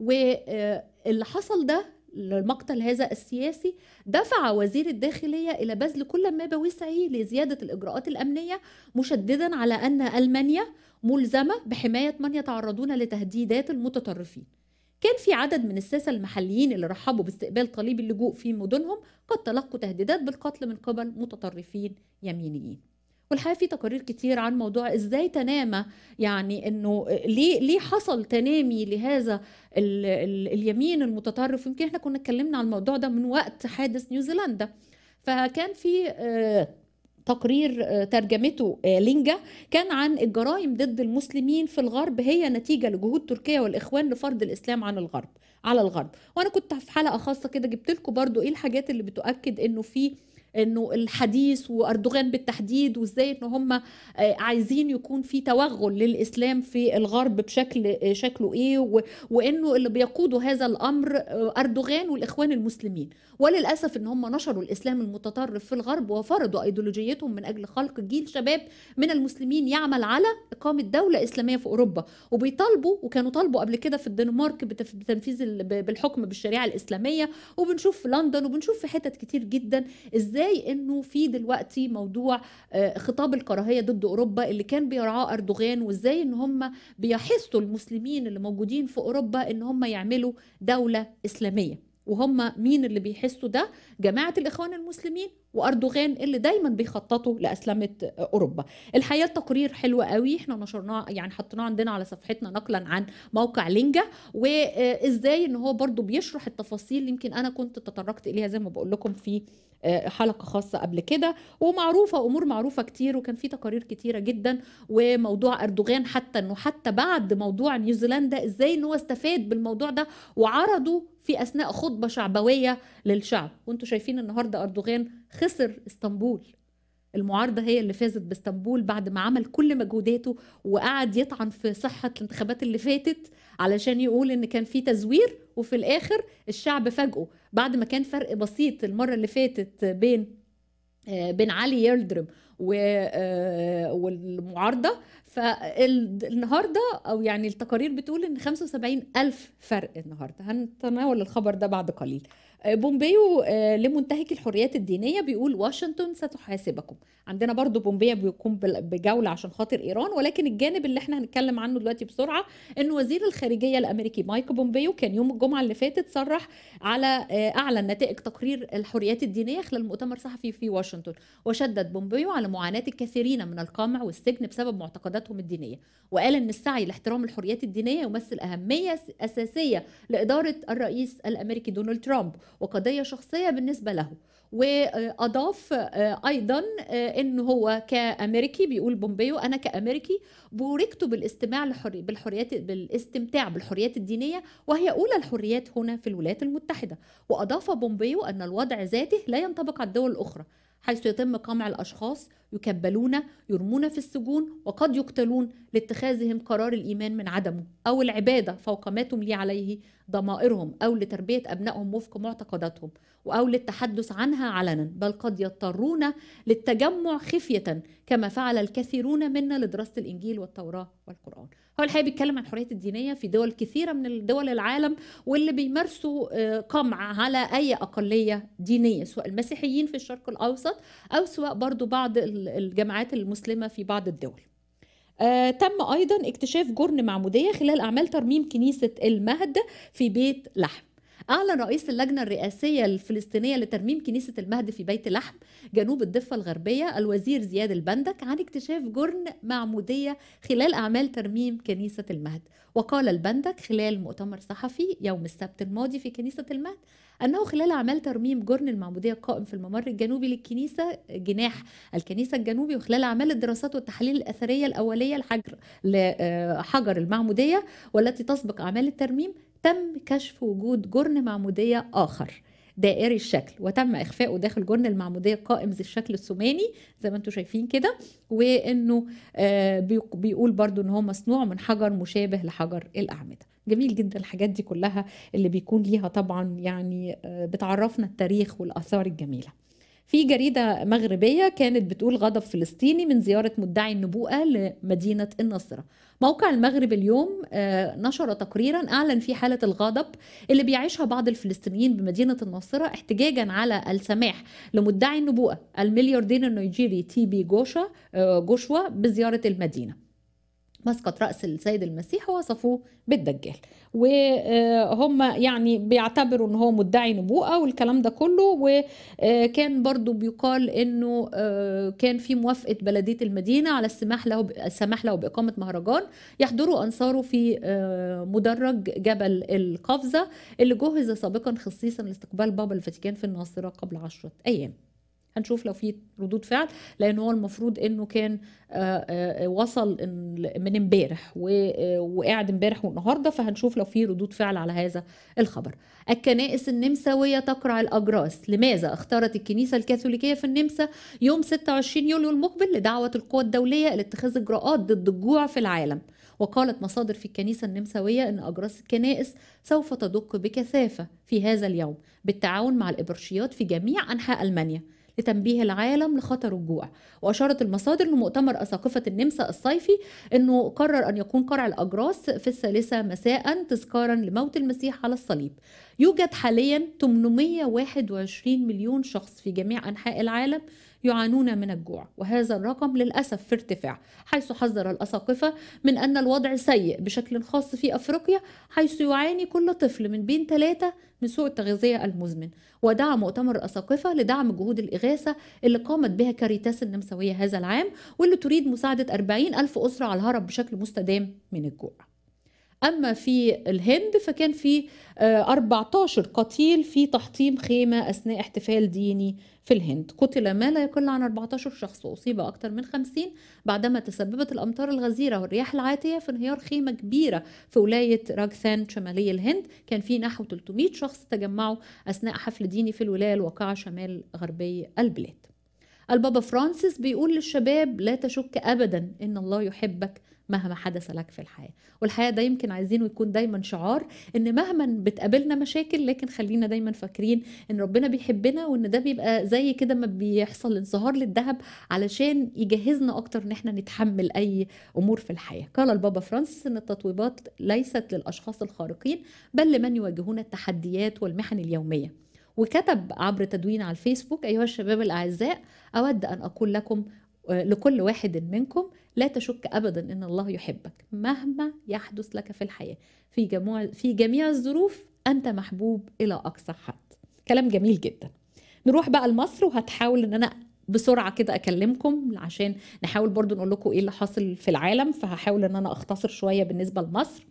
واللي حصل ده المقتل هذا السياسي دفع وزير الداخلية إلى بذل كل ما بوسعه لزيادة الإجراءات الأمنية مشددا على أن ألمانيا ملزمة بحماية من يتعرضون لتهديدات المتطرفين كان في عدد من الساسة المحليين اللي رحبوا باستقبال طالبي اللجوء في مدنهم قد تلقوا تهديدات بالقتل من قبل متطرفين يمينيين والحقيقه في تقارير كتير عن موضوع ازاي تنامى يعني انه ليه ليه حصل تنامي لهذا ال ال اليمين المتطرف يمكن احنا كنا اتكلمنا عن الموضوع ده من وقت حادث نيوزيلندا فكان في آه تقرير آه، ترجمته آه، لينجا كان عن الجرائم ضد المسلمين في الغرب هي نتيجة لجهود تركيا والإخوان لفرض الإسلام عن الغرب على الغرب وأنا كنت في حلقة خاصة كده جبت لكم برضو إيه الحاجات اللي بتؤكد إنه في انه الحديث واردوغان بالتحديد وازاي ان هم آه، عايزين يكون في توغل للاسلام في الغرب بشكل آه، شكله ايه و- وانه اللي بيقودوا هذا الامر آه، اردوغان والاخوان المسلمين وللاسف ان هم نشروا الاسلام المتطرف في الغرب وفرضوا ايديولوجيتهم من اجل خلق جيل شباب من المسلمين يعمل على اقامه دوله اسلاميه في اوروبا وبيطالبوا وكانوا طالبوا قبل كده في الدنمارك بتف- بتنفيذ ال- ب- بالحكم بالشريعه الاسلاميه وبنشوف في لندن وبنشوف في حتت كتير جدا ازاي انه في دلوقتي موضوع آه، خطاب الكراهيه ضد اوروبا اللي كان بيرعاه اردوغان وازاي ان هم بيحثوا المسلمين اللي موجودين في اوروبا ان هم يعملوا دوله اسلاميه وهم مين اللي بيحسوا ده جماعه الاخوان المسلمين واردوغان اللي دايما بيخططوا لاسلمه اوروبا الحقيقه التقرير حلو قوي احنا نشرناه يعني حطيناه عندنا على صفحتنا نقلا عن موقع لينجا وازاي ان هو برضو بيشرح التفاصيل يمكن انا كنت تطرقت اليها زي ما بقول لكم في آه، حلقه خاصه قبل كده ومعروفه امور معروفه كتير وكان في تقارير كتيره جدا وموضوع اردوغان حتى انه حتى بعد موضوع نيوزيلندا ازاي ان هو استفاد بالموضوع ده وعرضه في اثناء خطبه شعبويه للشعب وانتم شايفين النهارده اردوغان خسر اسطنبول المعارضة هي اللي فازت باسطنبول بعد ما عمل كل مجهوداته وقعد يطعن في صحة الانتخابات اللي فاتت علشان يقول ان كان في تزوير وفي الاخر الشعب فاجئه بعد ما كان فرق بسيط المرة اللي فاتت بين آه، بين علي يلدرم و- آه، والمعارضة فالنهاردة أو يعني التقارير بتقول إن 75 ألف فرق النهاردة هنتناول الخبر ده بعد قليل آه، بومبيو آه، لمنتهك الحريات الدينية بيقول واشنطن ستحاسبكم عندنا برضو بومبيو بيقوم بال- بجولة عشان خاطر إيران ولكن الجانب اللي احنا هنتكلم عنه دلوقتي بسرعة إن وزير الخارجية الأمريكي مايك بومبيو كان يوم الجمعة اللي فاتت صرح على آه، أعلن نتائج تقرير الحريات الدينية خلال مؤتمر صحفي في واشنطن وشدد بومبيو على معاناة الكثيرين من القمع والسجن بسبب معتقداتهم الدينية وقال أن السعي لاحترام الحريات الدينية يمثل أهمية س- أساسية لإدارة الرئيس الأمريكي دونالد ترامب وقضية شخصية بالنسبة له وأضاف آه، أيضا آه، أنه هو كأمريكي بيقول بومبيو أنا كأمريكي بوركت بالاستماع لحري بالحريات بالاستمتاع بالحريات الدينية وهي أولى الحريات هنا في الولايات المتحدة وأضاف بومبيو أن الوضع ذاته لا ينطبق على الدول الأخرى حيث يتم قمع الأشخاص يكبلون يرمون في السجون وقد يقتلون لاتخاذهم قرار الإيمان من عدمه أو العبادة فوق ما تملي عليه ضمائرهم أو لتربية أبنائهم وفق معتقداتهم أو للتحدث عنها علنا بل قد يضطرون للتجمع خفية كما فعل الكثيرون منا لدراسة الإنجيل والتوراة والقرآن هو الحقيقة بيتكلم عن الحريات الدينية في دول كثيرة من الدول العالم واللي بيمارسوا آه، قمع على أي أقلية دينية سواء المسيحيين في الشرق الأوسط أو سواء برضو بعض ال- الجماعات المسلمة في بعض الدول آه، تم أيضا اكتشاف جرن معمودية خلال أعمال ترميم كنيسة المهد في بيت لحم أعلن رئيس اللجنة الرئاسية الفلسطينية لترميم كنيسة المهد في بيت لحم جنوب الضفة الغربية الوزير زياد البندك عن اكتشاف جرن معمودية خلال أعمال ترميم كنيسة المهد وقال البندك خلال مؤتمر صحفي يوم السبت الماضي في كنيسة المهد أنه خلال أعمال ترميم جرن المعمودية القائم في الممر الجنوبي للكنيسة جناح الكنيسة الجنوبي وخلال أعمال الدراسات والتحاليل الأثرية الأولية لحجر لحجر المعمودية والتي تسبق أعمال الترميم تم كشف وجود جرن معمودية آخر دائري الشكل وتم إخفاؤه داخل جرن المعمودية القائم ذي الشكل الثماني زي ما انتم شايفين كده وإنه آه، بيق- بيقول برضو إن هو مصنوع من حجر مشابه لحجر الأعمدة جميل جدا الحاجات دي كلها اللي بيكون ليها طبعا يعني آه، بتعرفنا التاريخ والآثار الجميلة في جريدة مغربية كانت بتقول غضب فلسطيني من زيارة مدعي النبوءة لمدينة النصرة موقع المغرب اليوم آه، نشر تقريرا أعلن فيه حالة الغضب اللي بيعيشها بعض الفلسطينيين بمدينة الناصرة احتجاجا على السماح لمدعي النبوءة الملياردير النيجيري تي بي جوشا آه، جوشوا بزيارة المدينة مسقط رأس السيد المسيح ووصفوه بالدجال وهم يعني بيعتبروا ان هو مدعي نبوءة والكلام ده كله وكان برضو بيقال انه آه، كان في موافقة بلدية المدينة على السماح له السماح له بإقامة مهرجان يحضره أنصاره في آه، مدرج جبل القفزة اللي جهز سابقا خصيصا لاستقبال بابا الفاتيكان في الناصرة قبل عشرة أيام هنشوف لو في ردود فعل لان هو المفروض انه كان آه، آه، وصل إن- من امبارح و- آه، وقاعد امبارح والنهارده فهنشوف لو في ردود فعل على هذا الخبر الكنائس النمساويه تقرع الاجراس لماذا اختارت الكنيسه الكاثوليكيه في النمسا يوم 26 يوليو المقبل لدعوه القوى الدوليه لاتخاذ اجراءات ضد الجوع في العالم وقالت مصادر في الكنيسة النمساوية أن أجراس الكنائس سوف تدق بكثافة في هذا اليوم بالتعاون مع الإبرشيات في جميع أنحاء ألمانيا لتنبيه العالم لخطر الجوع وأشارت المصادر أن مؤتمر أساقفة النمسا الصيفي أنه قرر أن يكون قرع الأجراس في الثالثة مساء تذكارا لموت المسيح على الصليب يوجد حاليا 821 مليون شخص في جميع أنحاء العالم يعانون من الجوع وهذا الرقم للأسف في ارتفاع حيث حذر الأساقفة من أن الوضع سيء بشكل خاص في أفريقيا حيث يعاني كل طفل من بين ثلاثة من سوء التغذية المزمن ودعا مؤتمر الأساقفة لدعم جهود الإغاثة اللي قامت بها كاريتاس النمساوية هذا العام واللي تريد مساعدة 40 ألف أسرة على الهرب بشكل مستدام من الجوع أما في الهند فكان في آه، 14 قتيل في تحطيم خيمة أثناء احتفال ديني في الهند قتل ما لا يقل عن 14 شخص وأصيب أكثر من 50 بعدما تسببت الأمطار الغزيرة والرياح العاتية في انهيار خيمة كبيرة في ولاية راجثان شمالي الهند كان في نحو 300 شخص تجمعوا أثناء حفل ديني في الولاية الواقعة شمال غربي البلاد البابا فرانسيس بيقول للشباب لا تشك ابدا ان الله يحبك مهما حدث لك في الحياه والحقيقه ده يمكن عايزينه يكون دايما شعار ان مهما بتقابلنا مشاكل لكن خلينا دايما فاكرين ان ربنا بيحبنا وان ده بيبقى زي كده ما بيحصل انصهار للذهب علشان يجهزنا اكتر ان احنا نتحمل اي امور في الحياه قال البابا فرانسيس ان التطويبات ليست للاشخاص الخارقين بل لمن يواجهون التحديات والمحن اليوميه وكتب عبر تدوين على الفيسبوك أيها الشباب الأعزاء أود أن أقول لكم آه، لكل واحد منكم لا تشك أبدا أن الله يحبك مهما يحدث لك في الحياة في جميع في جميع الظروف أنت محبوب إلى أقصى حد كلام جميل جدا نروح بقى لمصر وهتحاول ان انا بسرعه كده اكلمكم عشان نحاول برضو نقول لكم ايه اللي حاصل في العالم فهحاول ان انا اختصر شويه بالنسبه لمصر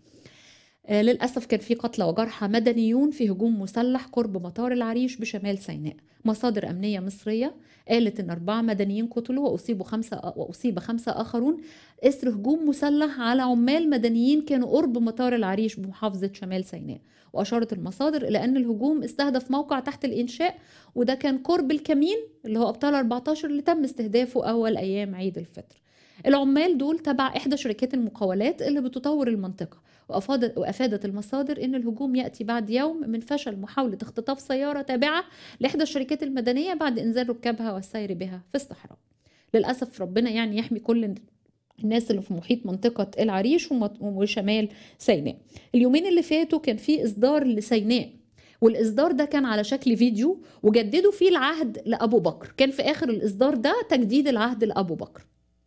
آه، للأسف كان في قتلى وجرحى مدنيون في هجوم مسلح قرب مطار العريش بشمال سيناء مصادر أمنية مصرية قالت إن أربعة مدنيين قتلوا وأصيبوا خمسة وأصيب خمسة آخرون إثر هجوم مسلح على عمال مدنيين كانوا قرب مطار العريش بمحافظة شمال سيناء وأشارت المصادر إلى أن الهجوم استهدف موقع تحت الإنشاء وده كان قرب الكمين اللي هو أبطال 14 اللي تم استهدافه أول أيام عيد الفطر العمال دول تبع إحدى شركات المقاولات اللي بتطور المنطقة وأفادت, وأفادت المصادر أن الهجوم يأتي بعد يوم من فشل محاولة اختطاف سيارة تابعة لإحدى الشركات المدنية بعد إنزال ركابها والسير بها في الصحراء للأسف ربنا يعني يحمي كل الناس اللي في محيط منطقة العريش ومط- وشمال سيناء اليومين اللي فاتوا كان في إصدار لسيناء والإصدار ده كان على شكل فيديو وجددوا فيه العهد لأبو بكر كان في آخر الإصدار ده تجديد العهد لأبو بكر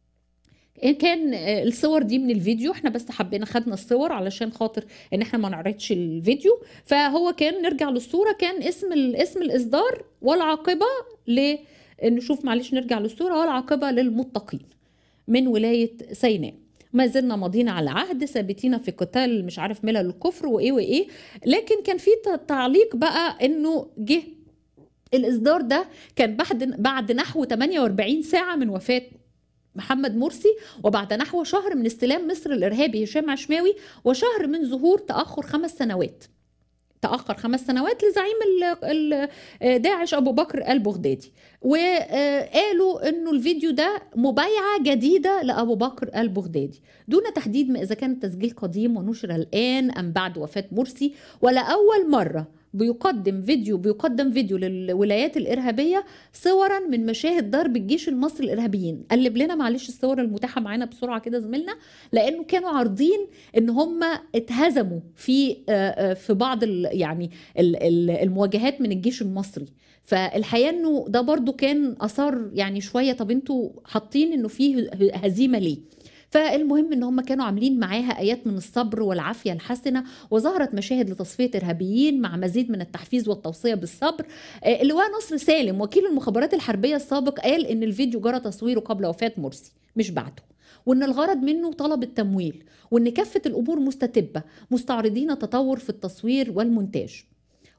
كان آه، الصور دي من الفيديو احنا بس حبينا خدنا الصور علشان خاطر ان احنا ما نعرضش الفيديو فهو كان نرجع للصورة كان اسم ال- اسم الإصدار والعاقبة ل نشوف معلش نرجع للصورة والعاقبة للمتقين من ولاية سيناء ما زلنا ماضيين على عهد ثابتين في قتال مش عارف ملل الكفر وايه وايه لكن كان في ت- تعليق بقى انه جه الاصدار ده كان بعد بعد نحو 48 ساعه من وفاه محمد مرسي وبعد نحو شهر من استلام مصر الارهابي هشام عشماوي وشهر من ظهور تاخر خمس سنوات تاخر خمس سنوات لزعيم ال- ال- داعش ابو بكر البغدادي وقالوا انه الفيديو ده مبايعه جديده لابو بكر البغدادي دون تحديد ما اذا كان التسجيل قديم ونشر الان ام بعد وفاه مرسي ولا اول مره بيقدم فيديو بيقدم فيديو للولايات الارهابيه صورا من مشاهد ضرب الجيش المصري الارهابيين قلب لنا معلش الصور المتاحه معانا بسرعه كده زميلنا لانه كانوا عارضين ان هم اتهزموا في آه، آه، في بعض ال- يعني ال- ال- المواجهات من الجيش المصري فالحقيقه انه ده برضو كان اثار يعني شويه طب انتوا حاطين انه فيه هزيمه ليه فالمهم ان هم كانوا عاملين معاها ايات من الصبر والعافيه الحسنه وظهرت مشاهد لتصفيه ارهابيين مع مزيد من التحفيز والتوصيه بالصبر آه، اللواء نصر سالم وكيل المخابرات الحربيه السابق قال ان الفيديو جرى تصويره قبل وفاه مرسي مش بعده وان الغرض منه طلب التمويل وان كافه الامور مستتبه مستعرضين تطور في التصوير والمونتاج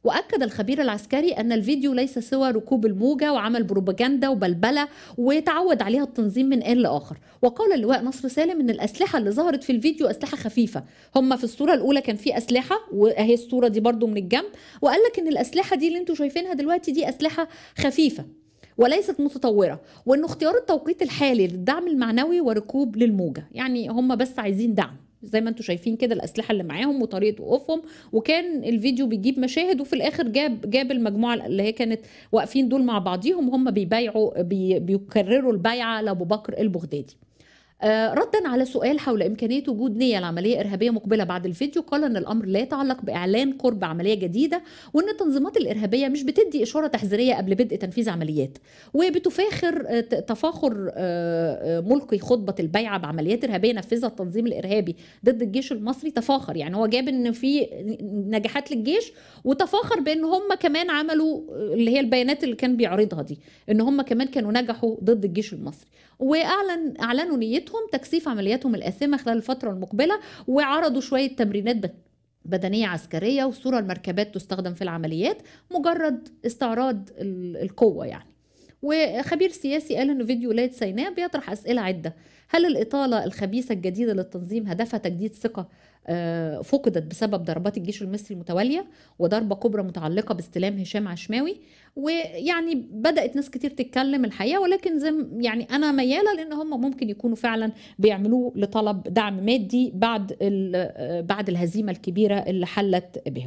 واكد الخبير العسكري ان الفيديو ليس سوى ركوب الموجه وعمل بروباجندا وبلبله وتعود عليها التنظيم من ان لاخر وقال اللواء نصر سالم ان الاسلحه اللي ظهرت في الفيديو اسلحه خفيفه هم في الصوره الاولى كان في اسلحه واهي الصوره دي برضو من الجنب وقال لك ان الاسلحه دي اللي انتم شايفينها دلوقتي دي اسلحه خفيفه وليست متطوره وانه اختيار التوقيت الحالي للدعم المعنوي وركوب للموجه يعني هم بس عايزين دعم زي ما انتم شايفين كده الاسلحه اللي معاهم وطريقه وقوفهم وكان الفيديو بيجيب مشاهد وفي الاخر جاب جاب المجموعه اللي هي كانت واقفين دول مع بعضيهم هم بيبايعوا بي بيكرروا البيعه لابو بكر البغدادي آه، ردا على سؤال حول إمكانية وجود نية لعملية إرهابية مقبلة بعد الفيديو قال أن الأمر لا يتعلق بإعلان قرب عملية جديدة وأن التنظيمات الإرهابية مش بتدي إشارة تحذيرية قبل بدء تنفيذ عمليات وبتفاخر آه، ت- تفاخر آه، آه، ملقي خطبة البيعة بعمليات إرهابية نفذها التنظيم الإرهابي ضد الجيش المصري تفاخر يعني هو جاب أن في نجاحات للجيش وتفاخر بأن هم كمان عملوا آه، اللي هي البيانات اللي كان بيعرضها دي أن هم كمان كانوا نجحوا ضد الجيش المصري واعلن اعلنوا نيتهم تكثيف عملياتهم الاثمه خلال الفتره المقبله وعرضوا شويه تمرينات بت- بدنيه عسكريه وصوره المركبات تستخدم في العمليات مجرد استعراض ال- القوه يعني وخبير سياسي قال ان فيديو ولايه سيناء بيطرح اسئله عده هل الاطاله الخبيثه الجديده للتنظيم هدفها تجديد ثقه آه، فقدت بسبب ضربات الجيش المصري المتواليه وضربه كبرى متعلقه باستلام هشام عشماوي ويعني بدات ناس كتير تتكلم الحقيقه ولكن زي م- يعني انا مياله لان هم ممكن يكونوا فعلا بيعملوه لطلب دعم مادي بعد ال- آه، بعد الهزيمه الكبيره اللي حلت بهم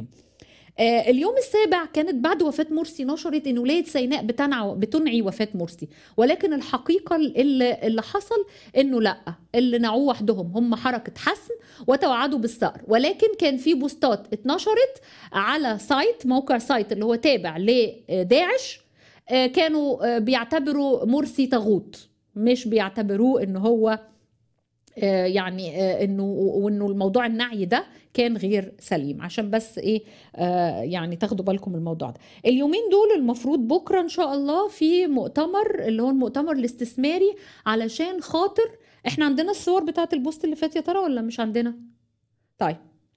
آه، اليوم السابع كانت بعد وفاة مرسي نشرت ان ولاية سيناء بتنع بتنعي وفاة مرسي ولكن الحقيقة اللي, اللي حصل انه لا اللي نعوه وحدهم هم حركة حسم وتوعدوا بالثأر ولكن كان في بوستات اتنشرت على سايت موقع سايت اللي هو تابع لداعش آه، كانوا آه، بيعتبروا مرسي طاغوت مش بيعتبروه ان هو آه، يعني آه، انه وانه الموضوع النعي ده كان غير سليم عشان بس ايه آه، يعني تاخدوا بالكم من الموضوع ده اليومين دول المفروض بكره ان شاء الله في مؤتمر اللي هو المؤتمر الاستثماري علشان خاطر احنا عندنا الصور بتاعت البوست اللي فات يا ترى ولا مش عندنا طيب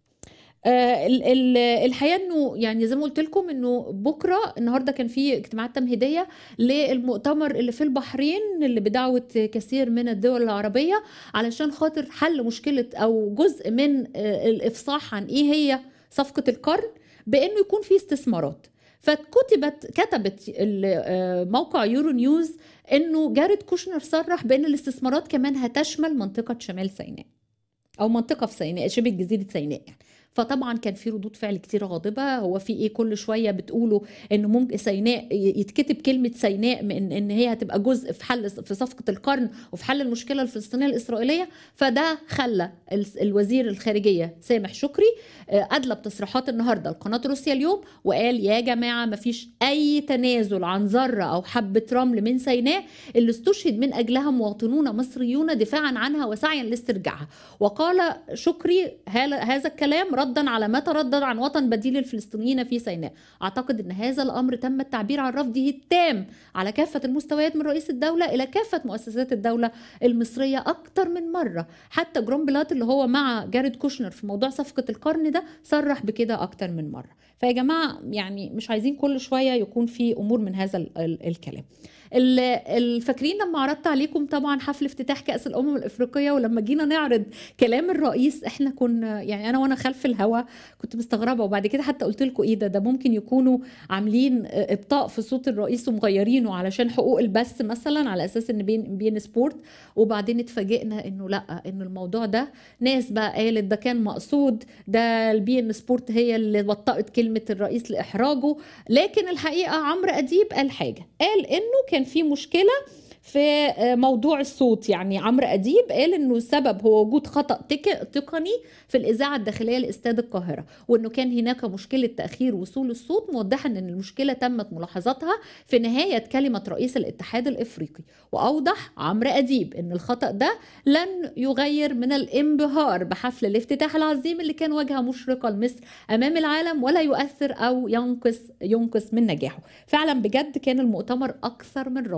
آه، ال- ال- الحقيقه انه يعني زي ما قلت لكم انه بكره النهارده كان في اجتماعات تمهيديه للمؤتمر اللي في البحرين اللي بدعوه كثير من الدول العربيه علشان خاطر حل مشكله او جزء من آه، الافصاح عن ايه هي صفقه القرن بانه يكون في استثمارات فكتبت كتبت ال- آه، موقع يورو نيوز انه جاريد كوشنر صرح بان الاستثمارات كمان هتشمل منطقه شمال سيناء او منطقه في سيناء شبه جزيره سيناء يعني فطبعا كان في ردود فعل كتير غاضبه هو في ايه كل شويه بتقولوا انه ممكن سيناء يتكتب كلمه سيناء من ان هي هتبقى جزء في حل في صفقه القرن وفي حل المشكله الفلسطينيه الاسرائيليه فده خلى ال- الوزير الخارجيه سامح شكري آه، ادلى بتصريحات النهارده لقناه روسيا اليوم وقال يا جماعه مفيش اي تنازل عن ذره او حبه رمل من سيناء اللي استشهد من اجلها مواطنون مصريون دفاعا عنها وسعيا لاسترجاعها وقال شكري هال- هذا الكلام ردا على ما تردد عن وطن بديل الفلسطينيين في سيناء اعتقد ان هذا الامر تم التعبير عن رفضه التام على كافه المستويات من رئيس الدوله الى كافه مؤسسات الدوله المصريه اكتر من مره حتى جروم بلات اللي هو مع جاريد كوشنر في موضوع صفقه القرن ده صرح بكده اكتر من مره فيا جماعه يعني مش عايزين كل شويه يكون في امور من هذا ال- ال- الكلام ال- الفاكرين لما عرضت عليكم طبعا حفل افتتاح كاس الامم الافريقيه ولما جينا نعرض كلام الرئيس احنا كنا يعني انا وانا خلف الهوا كنت مستغربه وبعد كده حتى قلت لكم ايه ده ده ممكن يكونوا عاملين ابطاء في صوت الرئيس ومغيرينه علشان حقوق البث مثلا على اساس ان بين بين سبورت وبعدين اتفاجئنا انه لا انه الموضوع ده ناس بقى قالت ده كان مقصود ده البي ان سبورت هي اللي وطأت كلمه الرئيس لاحراجه لكن الحقيقه عمرو اديب قال حاجه قال انه كان في مشكله في موضوع الصوت يعني عمرو اديب قال انه السبب هو وجود خطا تك- تقني في الاذاعه الداخليه لاستاد القاهره وانه كان هناك مشكله تاخير وصول الصوت موضحا ان المشكله تمت ملاحظتها في نهايه كلمه رئيس الاتحاد الافريقي واوضح عمرو اديب ان الخطا ده لن يغير من الانبهار بحفل الافتتاح العظيم اللي كان واجهه مشرقه لمصر امام العالم ولا يؤثر او ينقص ينقص من نجاحه فعلا بجد كان المؤتمر اكثر من رائع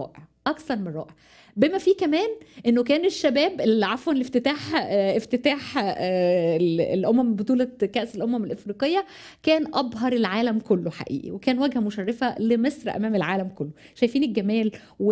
اكثر من رائع بما فيه كمان انه كان الشباب اللي عفوا الافتتاح آه، افتتاح آه، ال- الامم بطوله كاس الامم الافريقيه كان ابهر العالم كله حقيقي وكان واجهه مشرفه لمصر امام العالم كله شايفين الجمال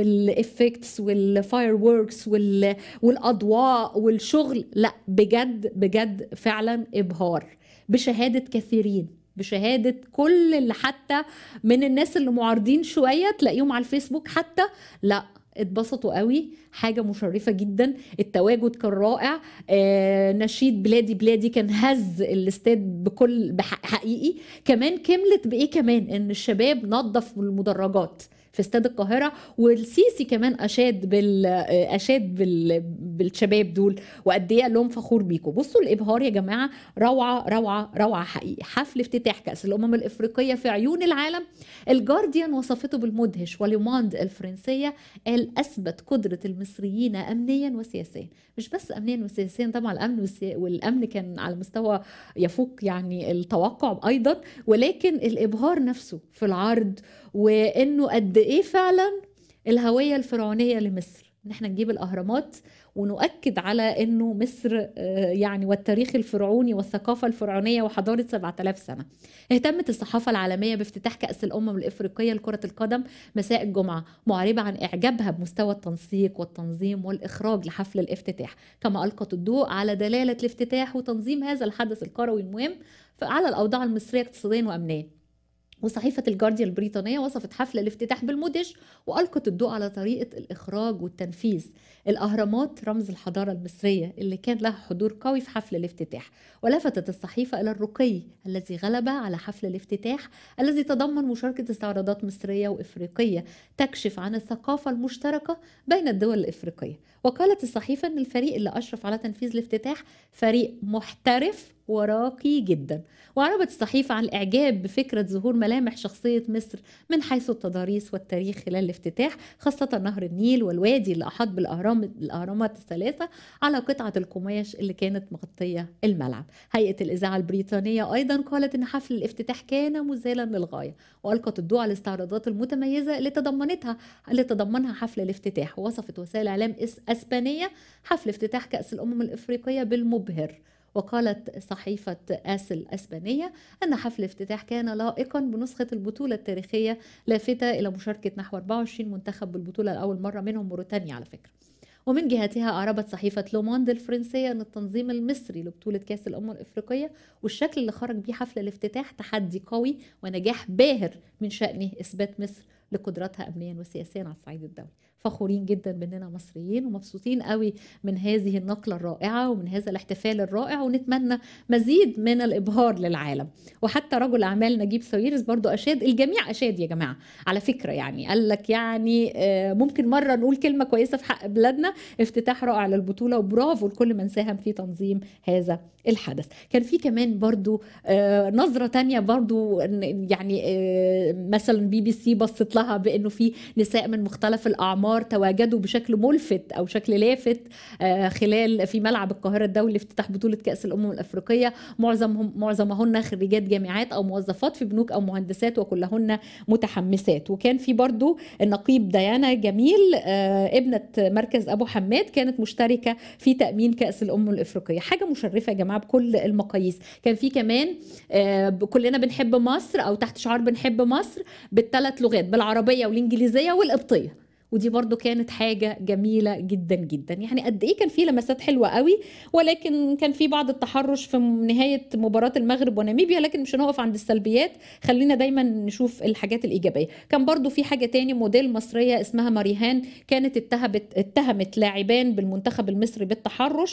والافكتس والفاير ووركس وال... والاضواء والشغل لا بجد بجد فعلا ابهار بشهاده كثيرين بشهاده كل اللي حتى من الناس اللي معارضين شويه تلاقيهم على الفيسبوك حتى لا اتبسطوا قوي حاجة مشرفة جدا التواجد كان رائع آه نشيد بلادي بلادي كان هز الاستاد بكل بح- حقيقي كمان كملت بإيه كمان إن الشباب نظف المدرجات في استاد القاهرة والسيسي كمان أشاد بال آه، أشاد بال... بالشباب دول وقد إيه قال لهم فخور بيكم بصوا الإبهار يا جماعة روعة روعة روعة حقيقي حفل افتتاح كأس الأمم الإفريقية في عيون العالم الجارديان وصفته بالمدهش وليماند الفرنسية قال أثبت قدرة المصريين أمنيا وسياسيا مش بس أمنيا وسياسيا طبعا الأمن والسي... والأمن كان على مستوى يفوق يعني التوقع أيضا ولكن الإبهار نفسه في العرض وإنه قد إيه فعلا الهوية الفرعونية لمصر ان احنا نجيب الاهرامات ونؤكد على انه مصر آه، يعني والتاريخ الفرعوني والثقافه الفرعونيه وحضاره 7000 سنه. اهتمت الصحافه العالميه بافتتاح كاس الامم الافريقيه لكره القدم مساء الجمعه معربه عن اعجابها بمستوى التنسيق والتنظيم والاخراج لحفل الافتتاح، كما القت الضوء على دلاله الافتتاح وتنظيم هذا الحدث الكروي المهم على الاوضاع المصريه اقتصاديا وامنيا. وصحيفة الجارديان البريطانية وصفت حفل الافتتاح بالمدهش وألقت الضوء على طريقة الإخراج والتنفيذ الأهرامات رمز الحضارة المصرية اللي كان لها حضور قوي في حفل الافتتاح ولفتت الصحيفة إلى الرقي الذي غلب على حفل الافتتاح الذي تضمن مشاركة استعراضات مصرية وإفريقية تكشف عن الثقافة المشتركة بين الدول الإفريقية وقالت الصحيفة أن الفريق اللي أشرف على تنفيذ الافتتاح فريق محترف وراقي جدا وعربت الصحيفة عن الإعجاب بفكرة ظهور ملامح شخصية مصر من حيث التضاريس والتاريخ خلال الافتتاح خاصة نهر النيل والوادي اللي أحاط بالأهرام الأهرامات الثلاثة على قطعة القماش اللي كانت مغطية الملعب هيئة الإذاعة البريطانية أيضا قالت أن حفل الافتتاح كان مذهلا للغاية وألقت الضوء على الاستعراضات المتميزة اللي تضمنتها اللي تضمنها حفل الافتتاح ووصفت وسائل إعلام إس- أسبانية حفل افتتاح كأس الأمم الإفريقية بالمبهر وقالت صحيفة آس الأسبانية أن حفل الافتتاح كان لائقا بنسخة البطولة التاريخية لافتة إلى مشاركة نحو 24 منتخب بالبطولة لأول مرة منهم موريتانيا على فكرة ومن جهتها أعربت صحيفة لوموند الفرنسية أن التنظيم المصري لبطولة كأس الأمم الإفريقية والشكل اللي خرج بيه حفل الافتتاح تحدي قوي ونجاح باهر من شأنه إثبات مصر لقدراتها أمنيا وسياسيا على الصعيد الدولي فخورين جدا باننا مصريين ومبسوطين قوي من هذه النقله الرائعه ومن هذا الاحتفال الرائع ونتمنى مزيد من الابهار للعالم وحتى رجل اعمال نجيب ساويرس برضو اشاد الجميع اشاد يا جماعه على فكره يعني قال لك يعني آه، ممكن مره نقول كلمه كويسه في حق بلادنا افتتاح رائع للبطوله وبرافو لكل من ساهم في تنظيم هذا الحدث كان في كمان برضو آه، نظره تانية برضو إن- يعني آه، مثلا بي بي سي بصت لها بانه في نساء من مختلف الاعمار تواجدوا بشكل ملفت او شكل لافت آه، خلال في ملعب القاهره الدولي لافتتاح بطوله كاس الامم الافريقيه معظمهم معظمهن خريجات جامعات او موظفات في بنوك او مهندسات وكلهن متحمسات وكان في برضو النقيب ديانا جميل آه، ابنه مركز ابو حماد كانت مشتركه في تامين كاس الامم الافريقيه حاجه مشرفه يا جماعه بكل المقاييس كان في كمان آه، كلنا بنحب مصر او تحت شعار بنحب مصر بالثلاث لغات بالعربيه والانجليزيه والقبطيه ودي برضو كانت حاجة جميلة جدا جدا يعني قد ايه كان في لمسات حلوة قوي ولكن كان في بعض التحرش في نهاية مباراة المغرب وناميبيا لكن مش هنقف عند السلبيات خلينا دايما نشوف الحاجات الإيجابية كان برضو في حاجة تاني موديل مصرية اسمها ماريهان كانت اتهمت اتهمت لاعبان بالمنتخب المصري بالتحرش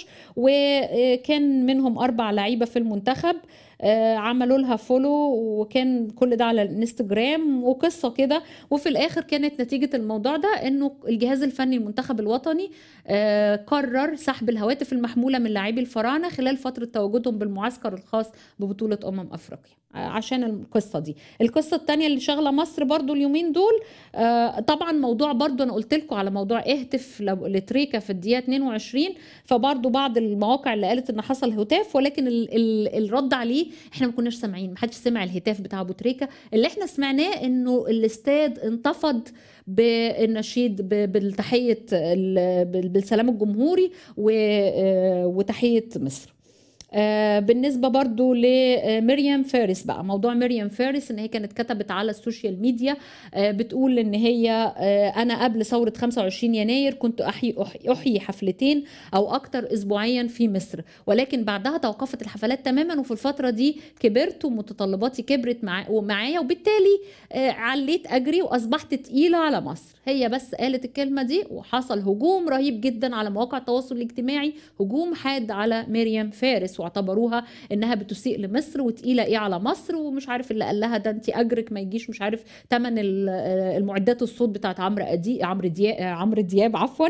وكان منهم أربع لعيبة في المنتخب آه، عملوا لها فولو وكان كل ده على الانستجرام وقصة كده وفي الاخر كانت نتيجه الموضوع ده انه الجهاز الفني المنتخب الوطني آه، قرر سحب الهواتف المحموله من لاعبي الفراعنه خلال فتره تواجدهم بالمعسكر الخاص ببطوله امم افريقيا آه، عشان القصه دي القصه الثانيه اللي شاغله مصر برضو اليومين دول آه، طبعا موضوع برضو انا قلت لكم على موضوع اهتف لو- لتريكا في الدقيقه 22 فبرضو بعض المواقع اللي قالت ان حصل هتاف ولكن ال ال الرد عليه احنا ما كناش سامعين ما حدش سمع الهتاف بتاع ابو تريكه اللي احنا سمعناه انه الاستاد انتفض بالنشيد ب- بالتحيه ال- بال- بالسلام الجمهوري و- آه، وتحيه مصر آه، بالنسبة برضو لمريم فارس بقى موضوع مريم فارس ان هي كانت كتبت على السوشيال ميديا آه، بتقول ان هي آه، انا قبل ثورة 25 يناير كنت احيي أحيي- احيي حفلتين او اكتر اسبوعيا في مصر ولكن بعدها توقفت الحفلات تماما وفي الفترة دي كبرت ومتطلباتي كبرت مع ومعايا وبالتالي آه، عليت اجري واصبحت تقيلة على مصر هي بس قالت الكلمة دي وحصل هجوم رهيب جدا على مواقع التواصل الاجتماعي هجوم حاد على مريم فارس واعتبروها انها بتسيء لمصر وتقيله ايه على مصر ومش عارف اللي قال لها ده انت اجرك ما يجيش مش عارف ثمن المعدات الصوت بتاعت عمرو ادي عمرو دياب عمرو دياب عفوا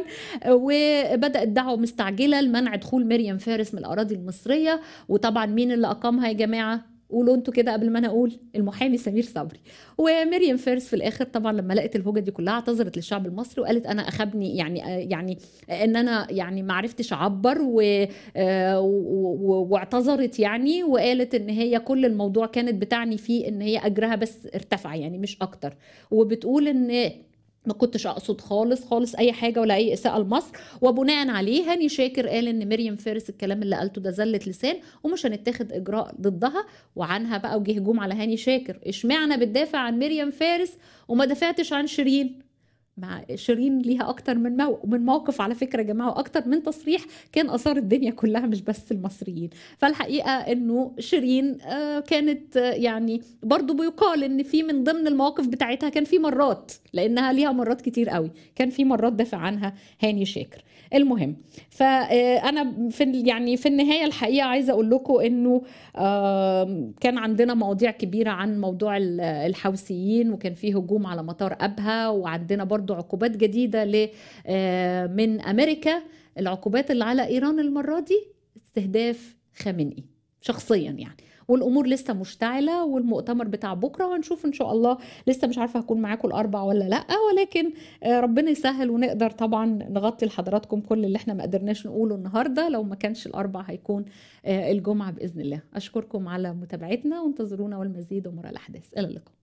وبدات دعوه مستعجله لمنع دخول مريم فارس من الاراضي المصريه وطبعا مين اللي اقامها يا جماعه قولوا انتوا كده قبل ما انا اقول المحامي سمير صبري ومريم فارس في الاخر طبعا لما لقت الهوجه دي كلها اعتذرت للشعب المصري وقالت انا اخبني يعني يعني ان انا يعني ما عرفتش اعبر و آه، و- و- واعتذرت يعني وقالت ان هي كل الموضوع كانت بتعني فيه ان هي اجرها بس ارتفع يعني مش اكتر وبتقول ان ما كنتش اقصد خالص خالص اي حاجه ولا اي اساءه لمصر وبناء عليه هاني شاكر قال ان مريم فارس الكلام اللي قالته ده زله لسان ومش هنتخذ اجراء ضدها وعنها بقى وجه هجوم على هاني شاكر اشمعنى بتدافع عن مريم فارس وما دافعتش عن شيرين مع شيرين ليها اكتر من مو... من موقف على فكره يا جماعه واكتر من تصريح كان اثار الدنيا كلها مش بس المصريين فالحقيقه انه شيرين آه، كانت آه، يعني برضو بيقال ان في من ضمن المواقف بتاعتها كان في مرات لانها ليها مرات كتير قوي كان في مرات دافع عنها هاني شاكر المهم فانا في ال- يعني في النهايه الحقيقه عايزه اقول لكم انه آم، كان عندنا مواضيع كبيره عن موضوع ال- الحوثيين وكان في هجوم على مطار ابها وعندنا برضو عقوبات جديده ل آه، من امريكا العقوبات اللي على ايران المره دي استهداف خامنئي شخصيا يعني والامور لسه مشتعله والمؤتمر بتاع بكره وهنشوف ان شاء الله لسه مش عارفه هكون معاكم الاربع ولا لا ولكن آه، ربنا يسهل ونقدر طبعا نغطي لحضراتكم كل اللي احنا ما قدرناش نقوله النهارده لو ما كانش الاربع هيكون آه، الجمعه باذن الله اشكركم على متابعتنا وانتظرونا والمزيد ومرة الاحداث الى اللقاء